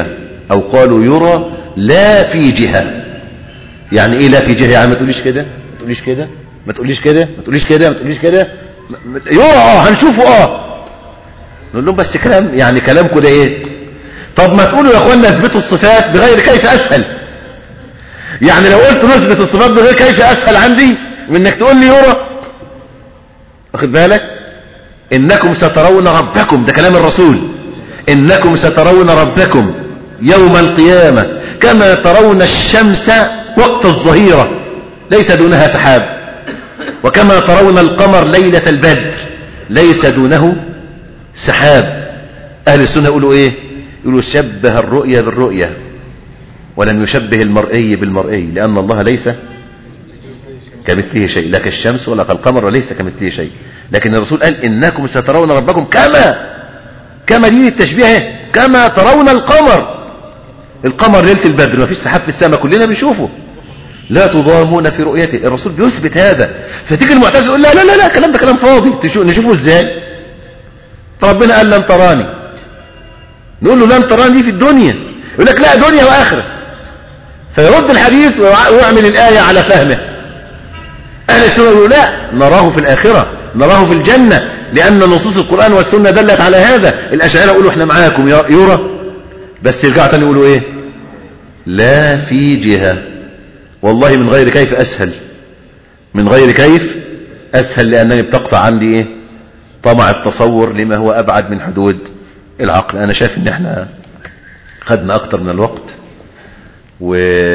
او قالوا يرى لا في جهة يعني ايه لا في جهة يعني ما تقوليش كده ما تقوليش كده ما تقوليش كده ما تقوليش كده ما تقوليش كده يرى اه هنشوفه اه نقول لهم بس كلام يعني كلامكم ده ايه طب ما تقولوا يا اخوانا اثبتوا الصفات بغير كيف اسهل يعني لو قلت نثبت الصفات بغير كيف اسهل عندي من انك تقول لي يرى واخد بالك انكم سترون ربكم ده كلام الرسول انكم سترون ربكم يوم القيامة كما ترون الشمس وقت الظهيرة ليس دونها سحاب وكما ترون القمر ليلة البدر ليس دونه سحاب اهل السنة يقولوا ايه يقولوا شبه الرؤية بالرؤية ولم يشبه المرئي بالمرئي لان الله ليس كمثله شيء لا كالشمس ولا كالقمر وليس كمثله شيء لكن الرسول قال إنكم سترون ربكم كما كما دين التشبيه كما ترون القمر القمر ليلة البدر ما فيش سحاب في السماء كلنا بنشوفه لا تضامون في رؤيته الرسول بيثبت هذا فتيجي المعتزله يقول لا لا لا لا الكلام ده كلام فاضي نشوفه ازاي ربنا قال لن تراني نقول له لن تراني دي في الدنيا يقول لك لا دنيا واخره فيرد الحديث ويعمل الآية على فهمه أهل السنة يقولوا لا نراه في الآخرة نراه في الجنة لأن نصوص القرآن والسنة دلت على هذا الأشاعرة يقولوا احنا معاكم يرى بس يرجعوا تاني يقولوا ايه لا في جهة والله من غير كيف أسهل من غير كيف أسهل لأنني بتقطع عندي ايه طمع التصور لما هو أبعد من حدود العقل أنا شايف ان احنا خدنا أكتر من الوقت و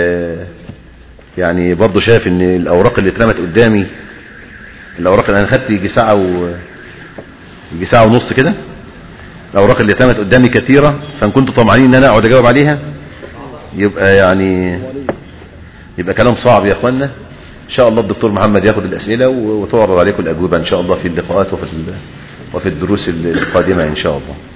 يعني برضه شايف ان الاوراق اللي اترمت قدامي الاوراق اللي انا خدت يجي ساعه و يجي ساعه ونص كده الاوراق اللي اترمت قدامي كثيره فان كنتوا طمعانين ان انا اقعد اجاوب عليها يبقى يعني يبقى كلام صعب يا اخوانا ان شاء الله الدكتور محمد ياخد الاسئله وتعرض عليكم الاجوبه ان شاء الله في اللقاءات وفي وفي الدروس القادمه ان شاء الله